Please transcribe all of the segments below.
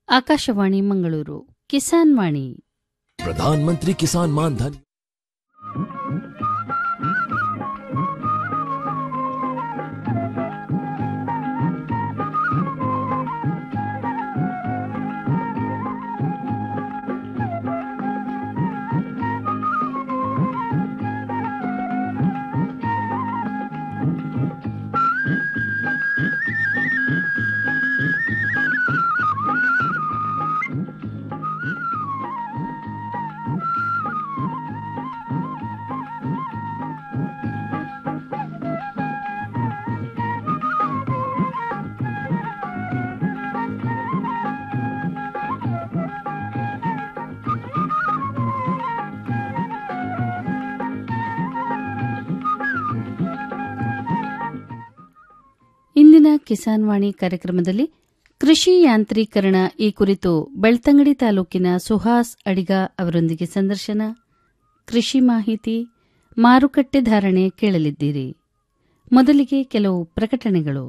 ಆಕಾಶವಾಣಿ ಮಂಗಳೂರು ಕಿಸಾನ್ ವಾಣಿ प्रधानमंत्री किसान मान धन ಇಂದಿನ ಕಿಸಾನ್ ವಾಣಿ ಕಾರ್ಯಕ್ರಮದಲ್ಲಿ ಕೃಷಿ ಯಾಂತ್ರೀಕರಣ ಈ ಕುರಿತು ಬೆಳ್ತಂಗಡಿ ತಾಲೂಕಿನ ಸುಹಾಸ್ ಅಡಿಗ ಅವರೊಂದಿಗೆ ಸಂದರ್ಶನ ಕೃಷಿ ಮಾಹಿತಿ ಮಾರುಕಟ್ಟೆ ಧಾರಣೆ ಕೇಳಲಿದ್ದೀರಿ ಮೊದಲಿಗೆ ಕೆಲವು ಪ್ರಕಟಣೆಗಳು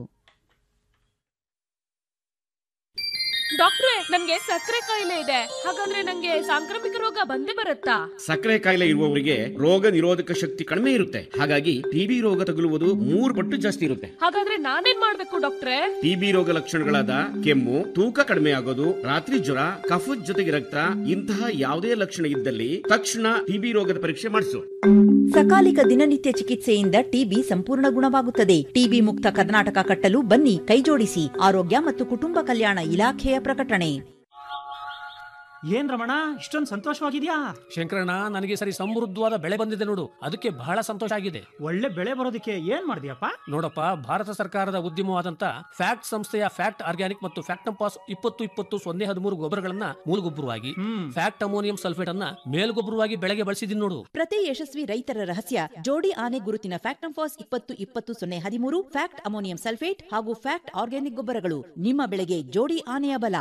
ಡಾಕ್ಟ್ರೆ ನನ್ಗೆ ಸಕ್ಕರೆ ಕಾಯಿಲೆ ಇದೆ ಹಾಗಂದ್ರೆ ನಂಗೆ ಸಾಂಕ್ರಾಮಿಕ ರೋಗ ಬಂದೇ ಬರುತ್ತಾ ಸಕ್ಕರೆ ಕಾಯಿಲೆ ಇರುವವರಿಗೆ ರೋಗ ನಿರೋಧಕ ಶಕ್ತಿ ಕಡಿಮೆ ಇರುತ್ತೆ ಹಾಗಾಗಿ ಟಿಬಿ ರೋಗ ತಗುಲುವುದು ಮೂರು ಪಟ್ಟು ಜಾಸ್ತಿ ಇರುತ್ತೆ ಹಾಗಾದ್ರೆ ನಾನೇನ್ ಮಾಡ್ಬೇಕು ಡಾಕ್ಟ್ರೆ ಟಿಬಿ ರೋಗ ಲಕ್ಷಣಗಳಾದ ಕೆಮ್ಮು ತೂಕ ಕಡಿಮೆ ಆಗೋದು ರಾತ್ರಿ ಜ್ವರ ಕಫದ ಜೊತೆಗೆ ರಕ್ತ ಇಂತಹ ಯಾವುದೇ ಲಕ್ಷಣ ಇದ್ದಲ್ಲಿ ತಕ್ಷಣ ಟಿಬಿ ರೋಗದ ಪರೀಕ್ಷೆ ಮಾಡಿಸು ಸಕಾಲಿಕ ದಿನನಿತ್ಯ ಚಿಕಿತ್ಸೆಯಿಂದ ಟಿಬಿ ಸಂಪೂರ್ಣ ಗುಣವಾಗುತ್ತದೆ ಟಿಬಿ ಮುಕ್ತ ಕರ್ನಾಟಕ ಕಟ್ಟಲು ಬನ್ನಿ ಕೈಜೋಡಿಸಿ ಆರೋಗ್ಯ ಮತ್ತು ಕುಟುಂಬ ಕಲ್ಯಾಣ ಇಲಾಖೆಯ ಪ್ರಕಟಣೆ ಏನ್ ರಮಣ ಇಷ್ಟೊಂದು ಸಂತೋಷವಾಗಿದ್ಯಾ ಶಂಕರಣ್ಣ ನನಗೆ ಸರಿ ಸಮೃದ್ಧವಾದ ಬೆಳೆ ಬಂದಿದೆ ನೋಡು ಅದಕ್ಕೆ ಬಹಳ ಸಂತೋಷ ಆಗಿದೆ ಒಳ್ಳೆ ಬೆಳೆ ಬರೋದಕ್ಕೆ ಏನ್ ಮಾಡಿದ್ಯಪ್ಪ ನೋಡಪ್ಪ ಭಾರತ ಸರ್ಕಾರದ ಉದ್ಯಮವಾದಂತ ಫ್ಯಾಕ್ಟ್ ಸಂಸ್ಥೆಯ ಫ್ಯಾಕ್ಟ್ ಆರ್ಗ್ಯಾನಿಕ್ ಮತ್ತು ಫ್ಯಾಕ್ಟಂಪಾಸ್ ಇಪ್ಪತ್ತು ಇಪ್ಪತ್ತು ಸೊನ್ನೆ ಹದಿಮೂರು ಗೊಬ್ಬರಗಳನ್ನ ಮೂಲಗೊಬ್ಬರವಾಗಿ ಹ್ಮ್ ಫ್ಯಾಕ್ಟ್ ಅಮೋನಿಯಂ ಸಲ್ಫೇಟ್ ಅನ್ನ ಮೇಲ್ಗೊಬ್ಬರವಾಗಿ ಬೆಳೆಗೆ ಬಳಸಿದೀನಿ ನೋಡು ಪ್ರತಿ ಯಶಸ್ವಿ ರೈತರ ರಹಸ್ಯ ಜೋಡಿ ಆನೆ ಗುರುತಿನ ಫ್ಯಾಕ್ಟಂಫಾಸ್ ಇಪ್ಪತ್ತು ಇಪ್ಪತ್ತು ಸೊನ್ನೆ ಹದಿಮೂರು ಫ್ಯಾಕ್ಟ್ ಅಮೋನಿಯಂ ಸಲ್ಫೇಟ್ ಹಾಗೂ ಫ್ಯಾಕ್ಟ್ ಆರ್ಗ್ಯಾನಿಕ್ ಗೊಬ್ಬರಗಳು ನಿಮ್ಮ ಬೆಳೆಗೆ ಜೋಡಿ ಆನೆಯ ಬಲ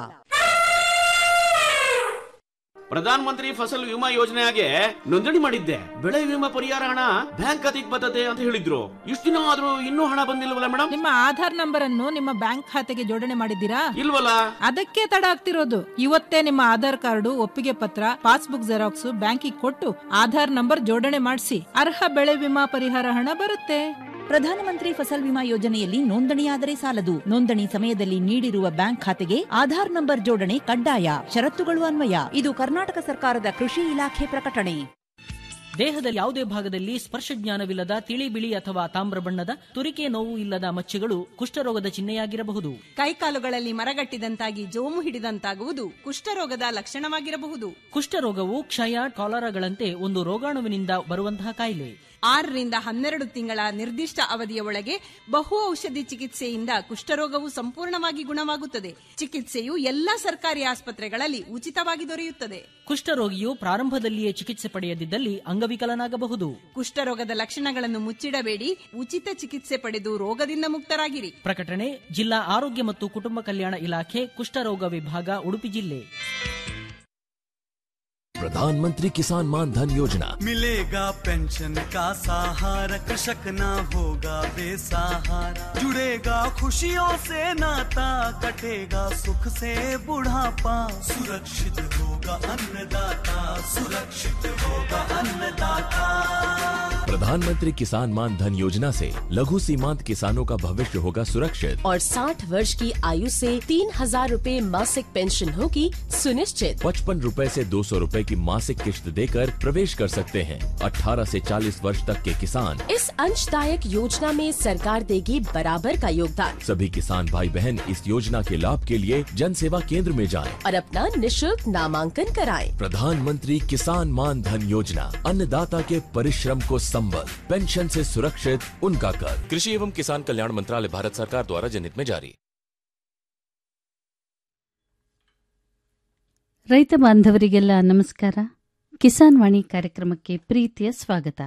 ಪ್ರಧಾನ ಮಂತ್ರಿ ಫಸಲ್ ವಿಮಾ ಯೋಜನೆಗೆ ನೋಂದಣಿ ಮಾಡಿದ್ದೆ ಬೆಳೆ ವಿಮಾ ಪರಿಹಾರ ಹಣ ಬ್ಯಾಂಕ್ ಖಾತೆಗೆ ಬರ್ತದೆ ಅಂತ ಹೇಳಿದ್ರು ಇಷ್ಟು ದಿನ ಆದ್ರೂ ಇನ್ನೂ ಹಣ ಬಂದಿಲ್ವಲ್ಲ ಮೇಡಮ್ ನಿಮ್ಮ ಆಧಾರ್ ನಂಬರ್ ಅನ್ನು ನಿಮ್ಮ ಬ್ಯಾಂಕ್ ಖಾತೆಗೆ ಜೋಡಣೆ ಮಾಡಿದ್ದೀರಾ ಇಲ್ವಲ್ಲ ಅದಕ್ಕೆ ತಡ ಆಗ್ತಿರೋದು ಇವತ್ತೇ ನಿಮ್ಮ ಆಧಾರ್ ಕಾರ್ಡು ಒಪ್ಪಿಗೆ ಪತ್ರ ಪಾಸ್ಬುಕ್ ಜೆರಾಕ್ಸ್ ಬ್ಯಾಂಕಿಗೆ ಕೊಟ್ಟು ಆಧಾರ್ ನಂಬರ್ ಜೋಡಣೆ ಮಾಡಿಸಿ ಅರ್ಹ ಬೆಳೆ ವಿಮಾ ಪರಿಹಾರ ಹಣ ಬರುತ್ತೆ ಪ್ರಧಾನಮಂತ್ರಿ ಫಸಲ್ ವಿಮಾ ಯೋಜನೆಯಲ್ಲಿ ನೋಂದಣಿಯಾದರೆ ಸಾಲದು ನೋಂದಣಿ ಸಮಯದಲ್ಲಿ ನೀಡಿರುವ ಬ್ಯಾಂಕ್ ಖಾತೆಗೆ ಆಧಾರ್ ನಂಬರ್ ಜೋಡಣೆ ಕಡ್ಡಾಯ ಷರತ್ತುಗಳು ಅನ್ವಯ ಇದು ಕರ್ನಾಟಕ ಸರ್ಕಾರದ ಕೃಷಿ ಇಲಾಖೆ ಪ್ರಕಟಣೆ ದೇಹದ ಯಾವುದೇ ಭಾಗದಲ್ಲಿ ಸ್ಪರ್ಶ ಜ್ಞಾನವಿಲ್ಲದ ತಿಳಿ ಬಿಳಿ ಅಥವಾ ತಾಮ್ರ ಬಣ್ಣದ ತುರಿಕೆ ನೋವು ಇಲ್ಲದ ಮಚ್ಚೆಗಳು ಕುಷ್ಠರೋಗದ ಚಿಹ್ನೆಯಾಗಿರಬಹುದು ಕೈಕಾಲುಗಳಲ್ಲಿ ಮರಗಟ್ಟಿದಂತಾಗಿ ಜೋಮು ಹಿಡಿದಂತಾಗುವುದು ಕುಷ್ಠರೋಗದ ಲಕ್ಷಣವಾಗಿರಬಹುದು ಕುಷ್ಠರೋಗವು ಕ್ಷಯ ಕಾಲರಾಗಳಂತೆ ಒಂದು ರೋಗಾಣುವಿನಿಂದ ಬರುವಂತಹ ಕಾಯಿಲೆ ಆರರಿಂದ ಹನ್ನೆರಡು ತಿಂಗಳ ನಿರ್ದಿಷ್ಟ ಅವಧಿಯ ಒಳಗೆ ಬಹು ಔಷಧಿ ಚಿಕಿತ್ಸೆಯಿಂದ ಕುಷ್ಠರೋಗವು ಸಂಪೂರ್ಣವಾಗಿ ಗುಣವಾಗುತ್ತದೆ ಚಿಕಿತ್ಸೆಯು ಎಲ್ಲಾ ಸರ್ಕಾರಿ ಆಸ್ಪತ್ರೆಗಳಲ್ಲಿ ಉಚಿತವಾಗಿ ದೊರೆಯುತ್ತದೆ ಕುಷ್ಠರೋಗಿಯು ಪ್ರಾರಂಭದಲ್ಲಿಯೇ ಚಿಕಿತ್ಸೆ ಪಡೆಯದಿದ್ದಲ್ಲಿ ಅಂಗವಿಕಲನಾಗಬಹುದು ಕುಷ್ಠರೋಗದ ಲಕ್ಷಣಗಳನ್ನು ಮುಚ್ಚಿಡಬೇಡಿ ಉಚಿತ ಚಿಕಿತ್ಸೆ ಪಡೆದು ರೋಗದಿಂದ ಮುಕ್ತರಾಗಿರಿ ಪ್ರಕಟಣೆ ಜಿಲ್ಲಾ ಆರೋಗ್ಯ ಮತ್ತು ಕುಟುಂಬ ಕಲ್ಯಾಣ ಇಲಾಖೆ ಕುಷ್ಠರೋಗ ವಿಭಾಗ ಉಡುಪಿ ಜಿಲ್ಲೆ प्रधानमंत्री किसान मान धन योजना मिलेगा पेंशन का सहारा कृषक ना होगा बेसहारा जुड़ेगा खुशियों से नाता कटेगा सुख से बुढ़ापा सुरक्षित होगा अन्नदाता सुरक्षित होगा अन्नदाता प्रधानमंत्री किसान मान धन योजना से लघु सीमांत किसानों का भविष्य होगा सुरक्षित और 60 वर्ष की आयु से तीन हजार रूपए मासिक पेंशन होगी सुनिश्चित पचपन रूपए से दो सौ रूपए की मासिक किश्त देकर प्रवेश कर सकते हैं 18 से 40 वर्ष तक के किसान इस अंशदायक योजना में सरकार देगी बराबर का योगदान सभी किसान भाई बहन इस योजना के लाभ के लिए जन सेवा केंद्र में जाएं। और अपना निशुल्क नामांकन कराएं। प्रधानमंत्री किसान मान धन योजना अन्नदाता के परिश्रम को संबल पेंशन से सुरक्षित उनका कर कृषि एवं किसान कल्याण मंत्रालय भारत सरकार द्वारा जनहित में जारी ರೈತ ಬಾಂಧವರಿಗೆಲ್ಲ ನಮಸ್ಕಾರ ಕಿಸಾನ್ ವಾಣಿ ಕಾರ್ಯಕ್ರಮಕ್ಕೆ ಪ್ರೀತಿಯ ಸ್ವಾಗತ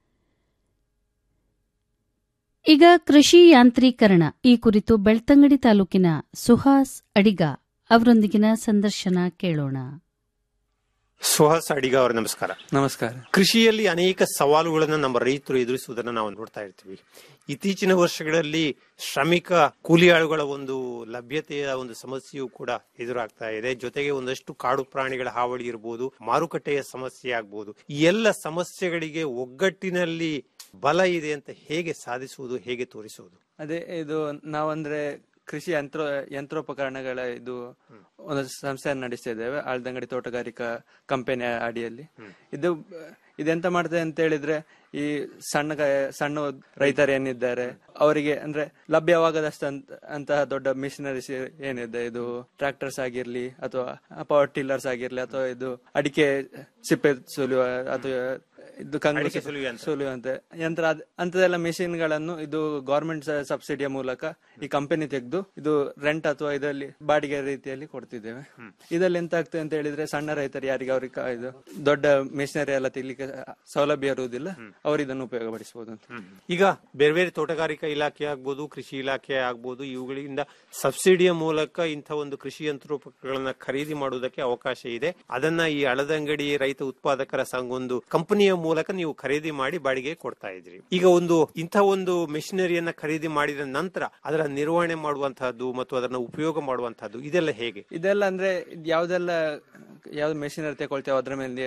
ಈಗ ಕೃಷಿ ಯಾಂತ್ರೀಕರಣ ಈ ಕುರಿತು ಬೆಳ್ತಂಗಡಿ ತಾಲೂಕಿನ ಸುಹಾಸ್ ಅಡಿಗ ಅವರೊಂದಿಗಿನ ಸಂದರ್ಶನ ಕೇಳೋಣ ಸುಹಾಸ್ ಅಡಿಗ ಅವರ ನಮಸ್ಕಾರ ನಮಸ್ಕಾರ ಕೃಷಿಯಲ್ಲಿ ಅನೇಕ ಸವಾಲುಗಳನ್ನು ನಮ್ಮ ರೈತರು ಎದುರಿಸುವುದನ್ನು ನಾವು ನೋಡ್ತಾ ಇರ್ತೀವಿ ಇತ್ತೀಚಿನ ವರ್ಷಗಳಲ್ಲಿ ಶ್ರಮಿಕ ಕೂಲಿ ಆಳುಗಳ ಒಂದು ಲಭ್ಯತೆಯ ಒಂದು ಸಮಸ್ಯೆಯೂ ಕೂಡ ಎದುರಾಗ್ತಾ ಇದೆ ಜೊತೆಗೆ ಒಂದಷ್ಟು ಕಾಡು ಪ್ರಾಣಿಗಳ ಹಾವಳಿ ಇರಬಹುದು ಮಾರುಕಟ್ಟೆಯ ಸಮಸ್ಯೆ ಆಗ್ಬಹುದು ಈ ಎಲ್ಲ ಸಮಸ್ಯೆಗಳಿಗೆ ಒಗ್ಗಟ್ಟಿನಲ್ಲಿ ಬಲ ಇದೆ ಅಂತ ಹೇಗೆ ಸಾಧಿಸುವುದು ಹೇಗೆ ತೋರಿಸುವುದು ಅದೇ ಇದು ನಾವಂದ್ರೆ ಕೃಷಿ ಯಂತ್ರ ಯಂತ್ರೋಪಕರಣಗಳ ಇದು ಒಂದು ಸಂಸ್ಥೆಯನ್ನು ನಡೆಸ್ತಾ ಇದ್ದೇವೆ ಆಳ್ದಂಗಡಿ ತೋಟಗಾರಿಕಾ ಕಂಪನಿ ಅಡಿಯಲ್ಲಿ ಇದು ಇದೆಂತ ಮಾಡ್ತದೆ ಅಂತ ಹೇಳಿದ್ರೆ ಈ ಸಣ್ಣ ಕ- ಸಣ್ಣ ರೈತರು ಏನಿದ್ದಾರೆ ಅವರಿಗೆ ಅಂದ್ರೆ ಲಭ್ಯವಾಗದಷ್ಟು ಅಂತ ಅಂತಹ ದೊಡ್ಡ ಮಿಷನರೀಸ್ ಏನಿದೆ ಇದು ಟ್ರಾಕ್ಟರ್ಸ್ ಆಗಿರ್ಲಿ ಅಥವಾ ಪವರ್ ಟಿಲ್ಲರ್ಸ್ ಆಗಿರ್ಲಿ ಅಥವಾ ಇದು ಅಡಿಕೆ ಸಿಪ್ಪೆ ಸುಲಿಯುವ ಅಥವಾ ಇದು ಕಂಗು ಅಡಿಕೆ ಸುಲಿಯುವ ಯಂತ್ರ. ಸುಲಿಯುವಂತ ಯಂತ್ರ ಅದ್- ಅಂತದೆಲ್ಲ ಮೆಷಿನ್ ಗಳನ್ನು ಇದು ಗವರ್ಮೆಂಟ್ ಸಬ್ಸಿಡಿಯ ಮೂಲಕ ಈ ಕಂಪನಿ ತೆಗೆದು ಇದು ರೆಂಟ್ ಅಥವಾ ಇದರಲ್ಲಿ ಬಾಡಿಗೆ ರೀತಿಯಲ್ಲಿ ಕೊಡ್ತಿದ್ದೇವೆ ಇದರಲ್ಲಿ ಎಂತ ಆಗ್ತದೆ ಅಂತ ಹೇಳಿದ್ರೆ ಸಣ್ಣ ರೈತರು ಯಾರಿಗೆ ಅವ್ರಿಗೆ ಕ- ಇದು ದೊಡ್ಡ ಮೆಷಿನರಿ ಎಲ್ಲ ತೆಗಿಲಿಕ್ಕೆ ಸೌಲಭ್ಯ ಇರುವುದಿಲ್ಲ ಅವರು ಇದನ್ನು ಉಪಯೋಗಪಡಿಸಬಹುದು ಅಂತ ಈಗ ಬೇರೆ ಬೇರೆ ತೋಟಗಾರಿಕಾ ಇಲಾಖೆ ಆಗ್ಬೋದು ಕೃಷಿ ಇಲಾಖೆ ಆಗ್ಬೋದು ಇವುಗಳಿಂದ ಸಬ್ಸಿಡಿಯ ಮೂಲಕ ಇಂಥ ಒಂದು ಕೃಷಿ ಯಂತ್ರೋಪಕರಣಗಳನ್ನ ಖರೀದಿ ಮಾಡುವುದಕ್ಕೆ ಅವಕಾಶ ಇದೆ ಅದನ್ನ ಈ ಹಳದಂಗಡಿ ರೈತ ಉತ್ಪಾದಕರ ಸಂಘ ಒಂದು ಕಂಪನಿಯ ಮೂಲಕ ನೀವು ಖರೀದಿ ಮಾಡಿ ಬಾಡಿಗೆ ಕೊಡ್ತಾ ಇದ್ರಿ ಈಗ ಒಂದು ಇಂಥ ಒಂದು ಮೆಷಿನರಿಯನ್ನ ಖರೀದಿ ಮಾಡಿದ ನಂತರ ಅದರ ನಿರ್ವಹಣೆ ಮಾಡುವಂತಹದ್ದು ಮತ್ತು ಅದನ್ನ ಉಪಯೋಗ ಮಾಡುವಂತಹದ್ದು ಇದೆಲ್ಲ ಹೇಗೆ ಇದೆಲ್ಲ ಅಂದ್ರೆ ಇದ್ ಯಾವ್ದೆಲ್ಲ ಯಾವ್ದು ಮೆಷಿನರಿ ತಗೊಳ್ತೇವೆ ಅದ್ರ ಮೇಲೆ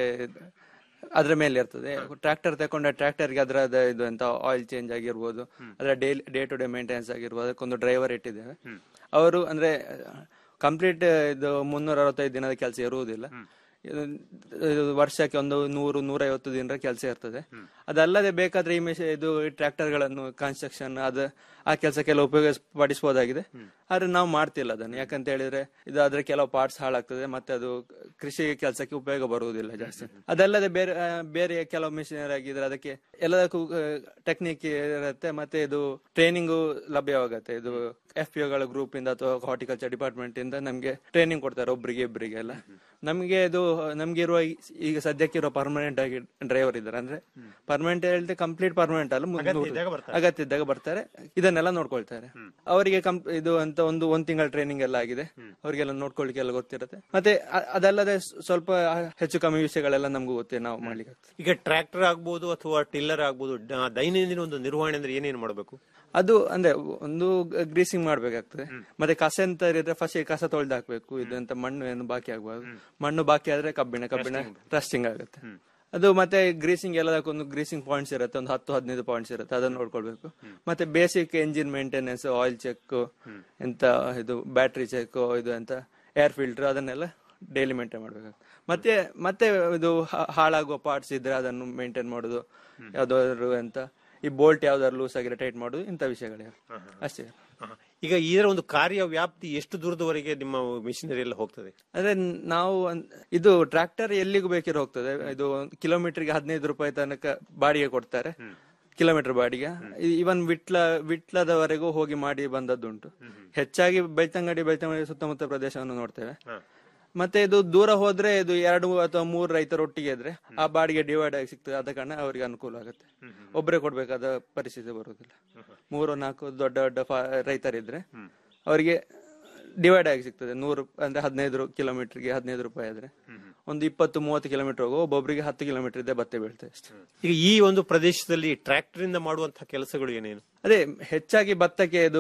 ಅದ್ರ ಮೇಲೆ ಇರ್ತದೆ ಟ್ರಾಕ್ಟರ್ ತಕೊಂಡ ಟ್ರಾಕ್ಟರ್ಗೆ ಅದರ ಇದು ಅಂತ ಆಯಿಲ್ ಚೇಂಜ್ ಆಗಿರ್ಬೋದು ಅದರ day day to day maintenance ಆಗಿರ್ಬೋದು ಅದಕ್ಕೊಂದು ಡ್ರೈವರ್ ಇಟ್ಟಿದ್ದೇವೆ ಅವರು ಅಂದ್ರೆ ಕಂಪ್ಲೀಟ್ ಇದು ಮುನ್ನೂರ ಅರವತ್ತೈದು ದಿನದ ಕೆಲಸ ಇರುವುದಿಲ್ಲ ಇದು ಇದು ವರ್ಷಕ್ಕೆ ಒಂದು ನೂರು ನೂರೈವತ್ತು ದಿನದ ಕೆಲಸ ಇರ್ತದೆ ಅದಲ್ಲದೆ ಬೇಕಾದ್ರೆ ಈ ಮೆಷಿ ಇದು ಟ್ರ್ಯಾಕ್ಟರ್ ಗಳನ್ನು ಕನ್ಸ್ಟ್ರಕ್ಷನ್ ಅದು ಆ ಕೆಲಸಕ್ಕೆಲ್ಲ ಉಪಯೋಗಿಸಬಹುದಾಗಿದೆ ಆದ್ರೆ ನಾವು ಮಾಡ್ತಿಲ್ಲ ಅದನ್ನು ಯಾಕಂತ ಹೇಳಿದ್ರೆ ಇದು ಅದ್ರ ಕೆಲವು ಪಾರ್ಟ್ಸ್ ಹಾಳಾಗ್ತದೆ ಮತ್ತೆ ಅದು ಕೃಷಿ ಕೆಲಸಕ್ಕೆ ಉಪಯೋಗ ಬರುವುದಿಲ್ಲ ಜಾಸ್ತಿ ಅದಲ್ಲದೆ ಬೇರೆ ಆ, ಬೇರೆ ಕೆಲವು ಮಿಷಿನರಿ ಆಗಿದ್ರೆ ಅದಕ್ಕೆ ಎಲ್ಲದಕ್ಕೂ ಟೆಕ್ನಿಕ್ ಇರುತ್ತೆ ಮತ್ತೆ ಇದು ಟ್ರೈನಿಂಗು ಲಭ್ಯವಾಗುತ್ತೆ ಇದು ಎಫ್ ಪಿ ಗಳ ಗ್ರೂಪ್ ಇಂದ ಅಥವಾ ಹಾರ್ಟಿಕಲ್ಚರ್ ಡಿಪಾರ್ಟ್ಮೆಂಟ್ ಇಂದ ನಮ್ಗೆ ಟ್ರೈನಿಂಗ್ ಕೊಡ್ತಾರೆ ಒಬ್ರಿಗೆ ಇಬ್ಬರಿಗೆ ಎಲ್ಲ ನಮ್ಗೆ ಇದು ನಮ್ಗೆ ಇರುವ ಈ- ಈಗ ಸದ್ಯಕ್ಕೆ ಇರೋ ಪರ್ಮನೆಂಟ್ ಆಗಿ ಡ್ರೈವರ್ ಇದ್ದಾರೆ ಅಂದ್ರೆ ಪರ್ಮನೆಂಟ್ ಹೇಳಿದ್ರೆ ಕಂಪ್ಲೀಟ್ ಪರ್ಮನೆಂಟ್ ಅಲ್ಲ ಮುಂದೆ ಅಗತ್ಯ ಇದ್ದಾಗ ಬರ್ತಾರೆ. ಅಗತ್ಯ ಇದ್ದಾಗ ಬರ್ತಾರೆ ಇದನ್ನೆಲ್ಲ ನೋಡ್ಕೊಳ್ತಾರೆ ಅವರಿಗೆ ಕಂ ಇದು ಅಂತ ಒಂದು ಒಂದ್ ತಿಂಗಳ ಟ್ರೈನಿಂಗ್ ಎಲ್ಲ ಆಗಿದೆ ಅವರಿಗೆಲ್ಲ ನೋಡ್ಕೊಳ್ಲಿಕ್ಕೆ ಎಲ್ಲ ಗೊತ್ತಿರುತ್ತೆ ಮತ್ತೆ ಅ- ಅದಲ್ಲದೆ ಸ್- ಸ್ವಲ್ಪ ಹೆಚ್ಚು ಕಮ್ಮಿ ವಿಷಯಗಳೆಲ್ಲ ನಮ್ಗೂ ಗೊತ್ತಿದೆ ನಾವು ಮಾಡ್ಲಿಕ್ಕೆ ಆಗ್ತದೆ. ಈಗ ಟ್ರ್ಯಾಕ್ಟರ್ ಆಗ್ಬೋದು ಅಥವಾ ಟಿಲ್ಲರ್ ಆಗ್ಬೋದು ಡ- ದೈನಂದಿನ ಒಂದು ನಿರ್ವಹಣೆ ಅಂದ್ರೆ ಏನೇನು ಮಾಡಬೇಕು ಅದು ಅಂದ್ರೆ ಒಂದು ಗ್ರೀಸಿಂಗ್ ಮಾಡ್ಬೇಕಾಗ್ತದೆ ಮತ್ತೆ ಕಸ ಅಂತ ಇದ್ರೆ ಫಸ್ಟ್ ಕಸ ತೊಳ್ದು ಹಾಕ್ಬೇಕು ಇದು ಅಂತ ಮಣ್ಣು ಏನು ಬಾಕಿ ಆಗ್ಬಾರ್ದು ಮಣ್ಣು ಬಾಕಿ ಆದ್ರೆ ಕಬ್ಬಿಣ ಕಬ್ಬಿಣ ರಸ್ಟಿಂಗ್ ಆಗುತ್ತೆ ಅದು ಮತ್ತೆ ಗ್ರೀಸಿಂಗ್ ಎಲ್ಲದಕ್ಕೊಂದು ಗ್ರೀಸಿಂಗ್ ಪಾಯಿಂಟ್ಸ್ ಇರುತ್ತೆ ಒಂದು ಹತ್ತು ಹದಿನೈದು ಪಾಯಿಂಟ್ಸ್ ಇರುತ್ತೆ ಅದನ್ನ ನೋಡ್ಕೊಳ್ಬೇಕು ಮತ್ತೆ basic engine maintenance oil check ಎಂತ ಇದು ಬ್ಯಾಟ್ರಿ ಚೆಕ್ ಇದು ಅಂತ ಏರ್ ಫಿಲ್ಟರ್ ಅದನ್ನೆಲ್ಲ ಡೈಲಿ ಮೇಂಟೈನ್ ಮಾಡ್ಬೇಕಾಗ್ತದೆ ಮತ್ತೆ ಮತ್ತೆ ಇದು ಹಾ- ಹಾಳಾಗುವ ಪಾರ್ಟ್ಸ್ ಇದ್ರೆ ಅದನ್ನು ಮೇಂಟೈನ್ ಮಾಡೋದು ಯಾವ್ದಾದ್ರು ಅಂತ ಈ ಬೋಲ್ಟ್ ಯಾವ್ದಾದ್ರು ಲೂಸ್ ಆಗಿರೋ ಟೈಟ್ ಮಾಡೋದು ಇಂಥ ವಿಷಯಗಳೇ ಅಷ್ಟೇ ಈಗ ಇದರ ಒಂದು ಕಾರ್ಯ ವ್ಯಾಪ್ತಿ ಎಷ್ಟು ದೂರದವರೆಗೆ ನಿಮ್ಮ ಮಿಷಿನರಿ ಎಲ್ಲ ಹೋಗ್ತದೆ ಅಂದ್ರೆ ನಾವು ಒಂದ್- ಇದು ಟ್ರಾಕ್ಟರ್ ಎಲ್ಲಿಗೂ ಬೇಕಿರೋ ಹೋಗ್ತದೆ ಇದು ಕಿಲೋಮೀಟರ್ಗೆ ಹದಿನೈದು ರೂಪಾಯಿ ತನಕ ಬಾಡಿಗೆ ಕೊಡ್ತಾರೆ ಕಿಲೋಮೀಟರ್ ಬಾಡಿಗೆ ಇವನ್ ವಿಟ್ಲ ವಿಟ್ಲದವರೆಗೂ ಹೋಗಿ ಮಾಡಿ ಬಂದದ್ದುಂಟು ಹೆಚ್ಚಾಗಿ ಬೆಳ್ತಂಗಡಿ ಬೆಳ್ತಂಗಡಿ ಸುತ್ತಮುತ್ತ ಪ್ರದೇಶವನ್ನು ನೋಡ್ತೇವೆ ಮತ್ತೆ ಇದು ದೂರ ಹೋದ್ರೆ ಇದು ಎರಡು ಅಥವಾ ಮೂರು ರೈತರು ಒಟ್ಟಿಗೆ ಇದ್ರೆ ಆ ಬಾಡಿಗೆ ಡಿವೈಡ್ ಆಗಿ ಸಿಗ್ತದೆ ಆದ ಕಾರಣ ಅವರಿಗೆ ಅನುಕೂಲ ಆಗುತ್ತೆ ಒಬ್ಬರೇ ಕೊಡ್ಬೇಕಾದ ಪರಿಸ್ಥಿತಿ ಬರುವುದಿಲ್ಲ ಮೂರು ನಾಲ್ಕು ದೊಡ್ಡ ದೊಡ್ಡ ಫಾ- ರೈತರಿದ್ರೆ ಅವರಿಗೆ ಡಿವೈಡ್ ಆಗಿ ಸಿಗ್ತದೆ ನೂರು ಅಂದ್ರೆ ಹದಿನೈದು ಕಿಲೋಮೀಟರ್ಗೆ ಹದಿನೈದು ರೂಪಾಯಿ ಆದ್ರೆ ಒಂದು ಇಪ್ಪತ್ತು ಮೂವತ್ತು ಕಿಲೋಮೀಟರ್ ಹೋಗೋ ಒಬ್ಬೊಬ್ಬರಿಗೆ ಹತ್ತು ಕಿಲೋಮೀಟರ್ ಇದ್ದೇ ಭತ್ತ ಬೀಳ್ತದೆ ಅಷ್ಟೇ ಈಗ ಈ ಒಂದು ಪ್ರದೇಶದಲ್ಲಿ ಟ್ರ್ಯಾಕ್ಟರ್ ಇಂದ ಮಾಡುವಂತಹ ಕೆಲಸಗಳು ಏನೇನು ಅದೇ ಹೆಚ್ಚಾಗಿ ಭತ್ತಕ್ಕೆ ಇದು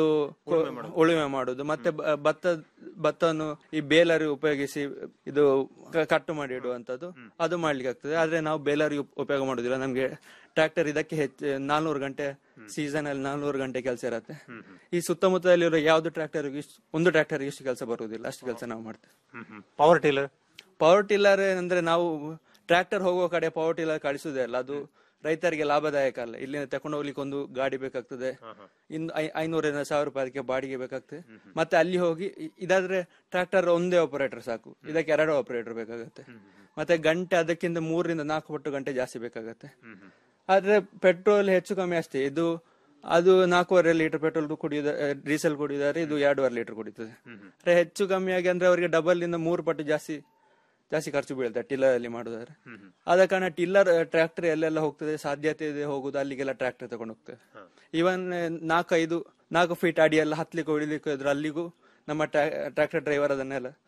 ಉಳುಮೆ ಮಾಡುದು ಮತ್ತೆ ಬ- ಭತ್ತ ಭತ್ತವನ್ನು ಈ ಬೇಲರಿ ಉಪಯೋಗಿಸಿ ಇದು ಕ- ಕಟ್ಟು ಮಾಡಿ ಇಡುವಂತದ್ದು ಅದು ಮಾಡ್ಲಿಕ್ಕೆ ಆಗ್ತದೆ ಆದ್ರೆ ನಾವು ಬೇಲರಿ ಉಪ್- ಉಪಯೋಗ ಮಾಡುದಿಲ್ಲ ನಮ್ಗೆ ಟ್ರಾಕ್ಟರ್ ಇದಕ್ಕೆ ಹೆಚ್ಚು ನಾಲ್ನೂರು ಗಂಟೆ ಸೀಸನ್ ಅಲ್ಲಿ ನಾಲ್ನೂರು ಗಂಟೆ ಕೆಲಸ ಇರತ್ತೆ ಈ ಸುತ್ತಮುತ್ತಲಿರೋ ಯಾವ್ದು ಟ್ರಾಕ್ಟರ್ ಒಂದು ಟ್ರಾಕ್ಟರ್ ಇಷ್ಟು ಕೆಲಸ ಬರುವುದಿಲ್ಲ ಅಷ್ಟು ಕೆಲಸ ನಾವು ಮಾಡ್ತೇವೆ ಪವರ್ ಟೇಲರ್ ಪವರ್ ಟಿಲ್ಲರ್ ಅಂದ್ರೆ ನಾವು ಟ್ರಾಕ್ಟರ್ ಹೋಗುವ ಕಡೆ ಪವರ್ ಟಿಲ್ಲರ್ ಕಳಿಸುದೇ ಅಲ್ಲ ಅದು ರೈತರಿಗೆ ಲಾಭದಾಯಕ ಅಲ್ಲ ಇಲ್ಲಿಂದ ತಕೊಂಡು ಹೋಗ್ಲಿಕ್ಕೆ ಒಂದು ಗಾಡಿ ಬೇಕಾಗ್ತದೆ ಇನ್ನು ಐ- ಐನೂರರಿಂದ ಸಾವಿರ ರೂಪಾಯಿ ಅದಕ್ಕೆ ಬಾಡಿಗೆ ಬೇಕಾಗ್ತದೆ ಮತ್ತೆ ಅಲ್ಲಿ ಹೋಗಿ ಇ- ಇದಾದ್ರೆ ಟ್ರಾಕ್ಟರ್ ಒಂದೇ ಆಪರೇಟರ್ ಸಾಕು ಇದಕ್ಕೆ ಎರಡು ಆಪರೇಟರ್ ಬೇಕಾಗುತ್ತೆ ಮತ್ತೆ ಗಂಟೆ ಅದಕ್ಕಿಂತ ಮೂರರಿಂದ ನಾಲ್ಕು ಪಟ್ಟು ಗಂಟೆ ಜಾಸ್ತಿ ಬೇಕಾಗತ್ತೆ ಆದ್ರೆ ಪೆಟ್ರೋಲ್ ಹೆಚ್ಚು ಕಮ್ಮಿ ಅಷ್ಟೇ ಇದು ಅದು ನಾಲ್ಕೂವರೆ ಲೀಟರ್ ಪೆಟ್ರೋಲ್ ಕುಡಿಯುದ ಡೀಸೆಲ್ ಕುಡಿಯುದಾದ್ರೆ ಇದು ಎರಡೂವರೆ ಲೀಟರ್ ಕುಡಿತದೆ ಅಂದ್ರೆ ಹೆಚ್ಚು ಕಮ್ಮಿ ಆಗಿ ಅಂದ್ರೆ ಅವರಿಗೆ ಡಬಲ್ ಇಂದ ಮೂರು ಪಟ್ಟು ಜಾಸ್ತಿ ಜಾಸ್ತಿ ಖರ್ಚು ಬೀಳುತ್ತೆ ಟಿಲ್ಲರ್ ಅಲ್ಲಿ ಮಾಡುದಾದ್ರೆ ಆದ ಕಾರಣ ಟಿಲ್ಲರ್ ಟ್ರ್ಯಾಕ್ಟರ್ ಎಲ್ಲೆಲ್ಲ ಹೋಗ್ತದೆ ಸಾಧ್ಯತೆ ಇದೆ ಹೋಗುದು ಅಲ್ಲಿಗೆಲ್ಲ ಟ್ರ್ಯಾಕ್ಟರ್ ತಗೊಂಡು ಹೋಗ್ತದೆ ಇವನ್ ನಾಲ್ಕೈದು ನಾಲ್ಕು ಫೀಟ್ ಅಡಿ ಎಲ್ಲ ಹತ್ಲಿಕ್ಕೆ ಹೊಡಿಲಿಕ್ಕೆ ಇದ್ರೆ ಅಲ್ಲಿಗೂ ನಮ್ಮ ಟ್ರ್ಯಾಕ್ಟರ್ ಡ್ರೈವರ್ ಅದನ್ನೆಲ್ಲ